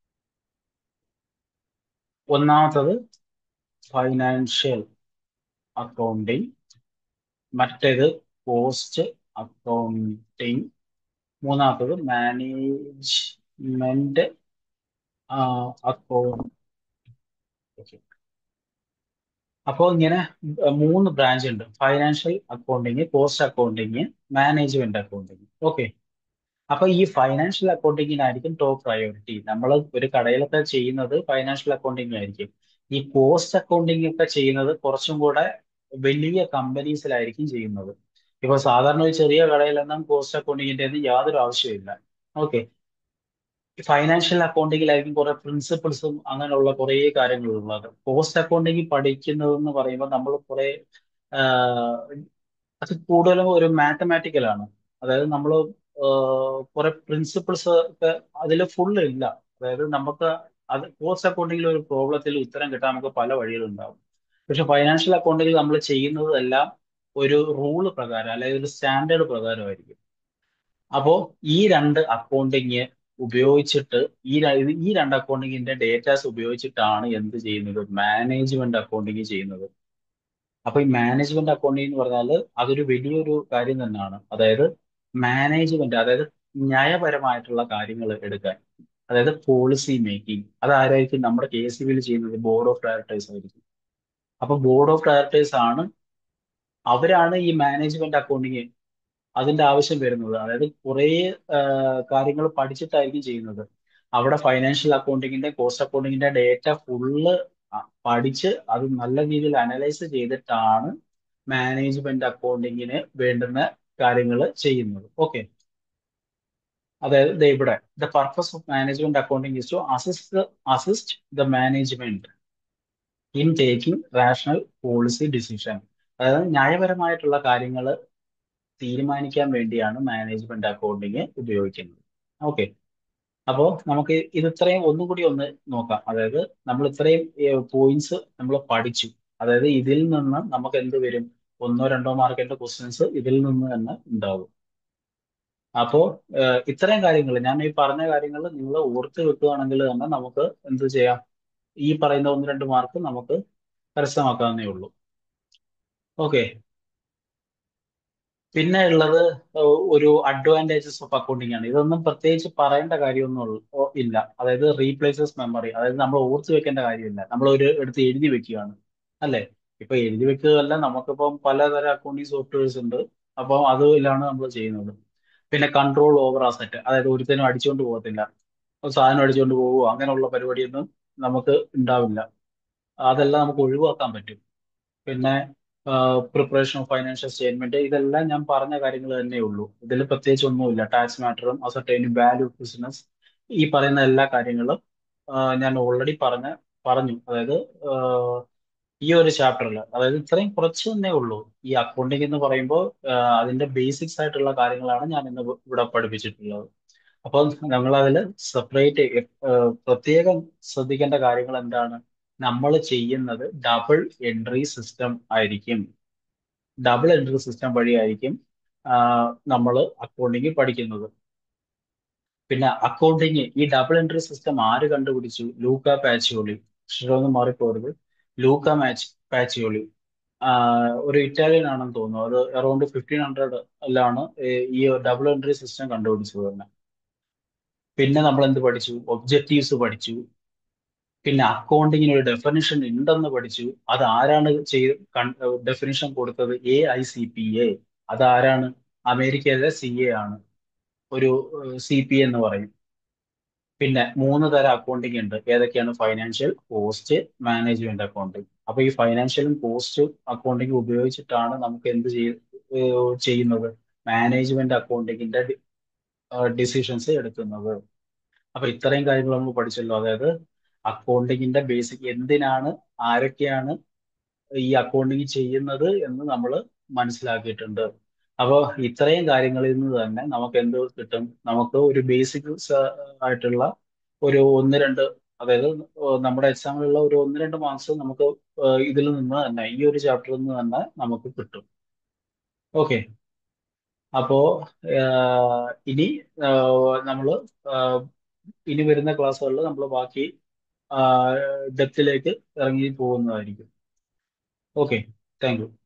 ഒന്നാമത്തത് ഫൈനാൻഷ്യൽ അക്കൗണ്ടിങ് മറ്റേത് കോസ്റ്റ് അക്കൗണ്ടിങ് മൂന്നാമത്തത് മാനേജ്മെന്റ് അക്കൗണ്ട് ഓക്കെ അപ്പോൾ ഇങ്ങനെ മൂന്ന് ബ്രാഞ്ച് ഉണ്ട് financial accounting cost accounting management accounting okay അപ്പൊ ഈ ഫൈനാൻഷ്യൽ അക്കൗണ്ടിങ്ങിനായിരിക്കും ടോപ്പ് പ്രയോറിറ്റി നമ്മൾ ഒരു കടയിലൊക്കെ ചെയ്യുന്നത് ഫൈനാൻഷ്യൽ അക്കൗണ്ടിങ് ആയിരിക്കും ഈ കോസ്റ്റ് അക്കൗണ്ടിങ് ഒക്കെ ചെയ്യുന്നത് കുറച്ചും കൂടെ വലിയ കമ്പനീസിലായിരിക്കും ചെയ്യുന്നത് ഇപ്പൊ സാധാരണ ഒരു ചെറിയ കടയിലൊന്നും കോസ്റ്റ് അക്കൗണ്ടിങ്ങിന്റെ യാതൊരു ആവശ്യമില്ല ഓക്കെ ഫൈനാൻഷ്യൽ അക്കൗണ്ടിങ്ങിലായിരിക്കും കുറെ പ്രിൻസിപ്പിൾസും അങ്ങനെയുള്ള കുറെ കാര്യങ്ങളുള്ളത് കോസ്റ്റ് അക്കൗണ്ടിങ് പഠിക്കുന്നത് എന്ന് പറയുമ്പോൾ നമ്മൾ കുറെ അത് കൂടുതലും ഒരു മാത്തമാറ്റിക്കൽ ആണ് അതായത് നമ്മൾ കുറെ പ്രിൻസിപ്പിൾസ് ഒക്കെ അതിൽ ഫുൾ ഇല്ല അതായത് നമുക്ക് അത് കോസ്റ്റ് അക്കൗണ്ടിങ്ങിൽ ഒരു പ്രോബ്ലത്തിൽ ഉത്തരം കിട്ടാൻ നമുക്ക് പല വഴികളുണ്ടാവും പക്ഷെ ഫൈനാൻഷ്യൽ അക്കൗണ്ടിങ്ങിൽ നമ്മൾ ചെയ്യുന്നതെല്ലാം ഒരു റൂള് പ്രകാരം അല്ലെങ്കിൽ ഒരു സ്റ്റാൻഡേർഡ് പ്രകാരമായിരിക്കും അപ്പോ ഈ രണ്ട് അക്കൗണ്ടിങ് ഉപയോഗിച്ചിട്ട് ഈ ര- ഇത് ഈ രണ്ട് അക്കൗണ്ടിങ്ങിന്റെ ഡേറ്റാസ് ഉപയോഗിച്ചിട്ടാണ് എന്ത് ചെയ്യുന്നത് മാനേജ്മെന്റ് അക്കൗണ്ടിങ് ചെയ്യുന്നത് അപ്പൊ ഈ മാനേജ്മെന്റ് അക്കൗണ്ടിങ് എന്ന് പറഞ്ഞാൽ അതൊരു വലിയൊരു കാര്യം തന്നെയാണ് അതായത് മാനേജ്മെന്റ് അതായത് ന്യായപരമായിട്ടുള്ള കാര്യങ്ങൾ എടുക്കാൻ അതായത് പോളിസി മേക്കിംഗ് അതാരായിരിക്കും നമ്മുടെ കെ എസ് ബിയിൽ ചെയ്യുന്നത് ബോർഡ് ഓഫ് ഡയറക്ടേഴ്സ് ആയിരിക്കും അപ്പൊ ബോർഡ് ഓഫ് ഡയറക്ടേഴ്സ് ആണ് അവരാണ് ഈ മാനേജ്മെന്റ് അക്കൗണ്ടിങ് അതിന്റെ ആവശ്യം വരുന്നത് അതായത് കുറേ കാര്യങ്ങൾ പഠിച്ചിട്ടായിരിക്കും ചെയ്യുന്നത് അവിടെ ഫൈനാൻഷ്യൽ അക്കൗണ്ടിങ്ങിന്റെ കോസ്റ്റ് അക്കൗണ്ടിങ്ങിന്റെ ഡേറ്റ ഫുള്ള് പഠിച്ച് അത് നല്ല രീതിയിൽ അനലൈസ് ചെയ്തിട്ടാണ് മാനേജ്മെന്റ് അക്കൗണ്ടിങ്ങിന് വേണ്ടുന്ന കാര്യങ്ങൾ ചെയ്യുന്നത് ഓക്കെ അതായത് ദേ ഇവിടെ the purpose of management accounting is to assist assist the management in taking rational policy decision അതായത് ന്യായപരമായിട്ടുള്ള കാര്യങ്ങൾ തീരുമാനിക്കാൻ വേണ്ടിയാണ് മാനേജ്മെന്റ് അക്കൗണ്ടിങ് ഉപയോഗിക്കുന്നത് ഓക്കെ അപ്പോൾ നമുക്ക് ഇത് ഇത്രയും ഒന്നും കൂടി ഒന്ന് നോക്കാം അതായത് നമ്മൾ ഇത്രയും പോയിന്റ്സ് നമ്മൾ പഠിച്ചു അതായത് ഇതിൽ നിന്ന് നമുക്ക് എന്ത് വരും ഒന്നോ രണ്ടോ മാർക്കിന്റെ ക്വസ്റ്റ്യൻസ് ഇതിൽ നിന്ന് തന്നെ ഉണ്ടാവും അപ്പോ ഏഹ്, ഇത്രയും കാര്യങ്ങൾ ഞാൻ ഈ പറഞ്ഞ കാര്യങ്ങൾ നിങ്ങൾ ഓർത്ത് വെക്കുകയാണെങ്കിൽ തന്നെ നമുക്ക് എന്ത് ചെയ്യാം ഈ പറയുന്ന ഒന്ന് രണ്ട് മാർക്ക് നമുക്ക് കരസ്ഥമാക്കാവുന്നേ ഉള്ളൂ ഓക്കെ പിന്നെ ഉള്ളത് ഒരു അഡ്വാൻറ്റേജസ് ഓഫ് അക്കൗണ്ടിങ് ആണ് ഇതൊന്നും പ്രത്യേകിച്ച് പറയേണ്ട കാര്യമൊന്നും ഉള്ള- ഓ- ഇല്ല അതായത് റീപ്ലേസസ് മെമ്മറി അതായത് നമ്മൾ ഓർത്ത് വെക്കേണ്ട കാര്യമില്ല നമ്മൾ ഒരു എടുത്ത് എഴുതി വെക്കുകയാണ് അല്ലെ ഇപ്പൊ എഴുതി വെക്കുകയല്ല നമുക്കിപ്പം പലതരം അക്കൗണ്ടിങ് സോഫ്റ്റ്വെയർസ് ഉണ്ട് അപ്പോൾ അതിലാണ് നമ്മൾ ചെയ്യുന്നത് പിന്നെ കൺട്രോൾ ഓവർ അസറ്റ് അതായത് ഒരുത്തനും അടിച്ചുകൊണ്ട് പോകത്തില്ല ഒരു സാധനം അടിച്ചുകൊണ്ട് പോവുക അങ്ങനെയുള്ള പരിപാടിയൊന്നും നമുക്ക് ഉണ്ടാവില്ല അതെല്ലാം നമുക്ക് ഒഴിവാക്കാൻ പറ്റും പിന്നെ പ്രിപ്പറേഷൻ ഓഫ് ഫൈനാൻഷ്യൽ സ്റ്റേറ്റ്മെന്റ് ഇതെല്ലാം ഞാൻ പറഞ്ഞ കാര്യങ്ങൾ തന്നെ ഉള്ളൂ ഇതിൽ പ്രത്യേകിച്ച് ഒന്നുമില്ല ടാക്സ് മാറ്ററും അസർട്ടൈനിങ് വാല്യൂ ഓഫ് ബിസിനസ് ഈ പറയുന്ന എല്ലാ കാര്യങ്ങളും ആ, ഞാൻ ഓൾറെഡി പറഞ്ഞ പറഞ്ഞു അതായത് ആ, ഈ ഒരു ചാപ്റ്ററിൽ അതായത് ഇത്രയും കുറച്ച് തന്നെ ഉള്ളൂ ഈ അക്കൗണ്ടിങ് എന്ന് പറയുമ്പോൾ ആ, അതിന്റെ ബേസിക്സ് ആയിട്ടുള്ള കാര്യങ്ങളാണ് ഞാൻ ഇന്ന് ഇവിടെ പഠിപ്പിച്ചിട്ടുള്ളത് അപ്പോൾ നമ്മൾ അതിൽ സെപ്പറേറ്റ് പ്രത്യേകം ശ്രദ്ധിക്കേണ്ട കാര്യങ്ങൾ എന്താണ് നമ്മൾ ചെയ്യുന്നത് ഡബിൾ എൻട്രി സിസ്റ്റം ആയിരിക്കും ഡബിൾ എൻട്രി സിസ്റ്റം വഴിയായിരിക്കും നമ്മൾ അക്കൗണ്ടിങ് പഠിക്കുന്നത് പിന്നെ അക്കൗണ്ടിങ് ഈ ഡബിൾ എൻട്രി സിസ്റ്റം ആര് കണ്ടുപിടിച്ചു ലൂക്ക പാച്ചിയോളി ഒന്ന് മാറിപ്പോരുത് ലൂക്ക മാച്ച് പാച്ചിയോളി ആഹ് ഒരു ഇറ്റാലിയൻ ആണെന്ന് തോന്നുന്നു അത് അറൌണ്ട് ഫിഫ്റ്റീൻ ഹൺഡ്രഡിലാണ് ഈ ഡബിൾ എൻട്രി സിസ്റ്റം കണ്ടുപിടിച്ചത് തന്നെ പിന്നെ നമ്മൾ എന്ത് പഠിച്ചു ഒബ്ജക്റ്റീവ്സ് പഠിച്ചു പിന്നെ അക്കൗണ്ടിങ്ങിന് ഒരു ഡെഫിനിഷൻ ഉണ്ടെന്ന് പഠിച്ചു അത് ആരാണ് ചെയ്ത് ഡെഫിനിഷൻ കൊടുത്തത് A I C P A അത് ആരാണ് അമേരിക്കയിലെ സി എ ആണ് ഒരു സി പി എന്ന് പറയും പിന്നെ മൂന്ന് തരം അക്കൗണ്ടിങ് ഉണ്ട് ഏതൊക്കെയാണ് ഫൈനാൻഷ്യൽ കോസ്റ്റ് മാനേജ്മെന്റ് അക്കൗണ്ടിങ് അപ്പൊ ഈ ഫൈനാൻഷ്യലും കോസ്റ്റ് അക്കൗണ്ടിങ് ഉപയോഗിച്ചിട്ടാണ് നമുക്ക് എന്ത് ചെയ്യ- ഏഹ് ചെയ്യുന്നത് മാനേജ്മെന്റ് അക്കൗണ്ടിങ്ങിന്റെ ഡിസിഷൻസ് എടുക്കുന്നത് അപ്പൊ ഇത്രയും കാര്യങ്ങൾ നമ്മൾ പഠിച്ചല്ലോ അതായത് അക്കൗണ്ടിങ്ങിന്റെ ബേസിക് എന്തിനാണ് ആരൊക്കെയാണ് ഈ അക്കൗണ്ടിങ് ചെയ്യുന്നത് എന്ന് നമ്മൾ മനസ്സിലാക്കിയിട്ടുണ്ട് അപ്പോൾ ഇത്രയും കാര്യങ്ങളിൽ നിന്ന് തന്നെ നമുക്ക് എന്ത് കിട്ടും നമുക്ക് ഒരു ബേസിക് ആയിട്ടുള്ള ഒരു ഒന്ന് രണ്ട് അതായത് ഏഹ് നമ്മുടെ എക്സാമിലുള്ള ഒരു ഒന്ന് രണ്ട് മാർക്സ് നമുക്ക് ഏഹ് ഇതിൽ നിന്ന് തന്നെ ഈ ഒരു ചാപ്റ്ററിൽ നിന്ന് തന്നെ നമുക്ക് കിട്ടും ഓക്കെ അപ്പോ ഏഹ് ഇനി നമ്മൾ ഇനി വരുന്ന ക്ലാസ്സുകളിൽ നമ്മൾ ബാക്കി ഡെപ്തിലേക്ക് ഇറങ്ങി പോകുന്നതായിരിക്കും ഓക്കെ താങ്ക് യു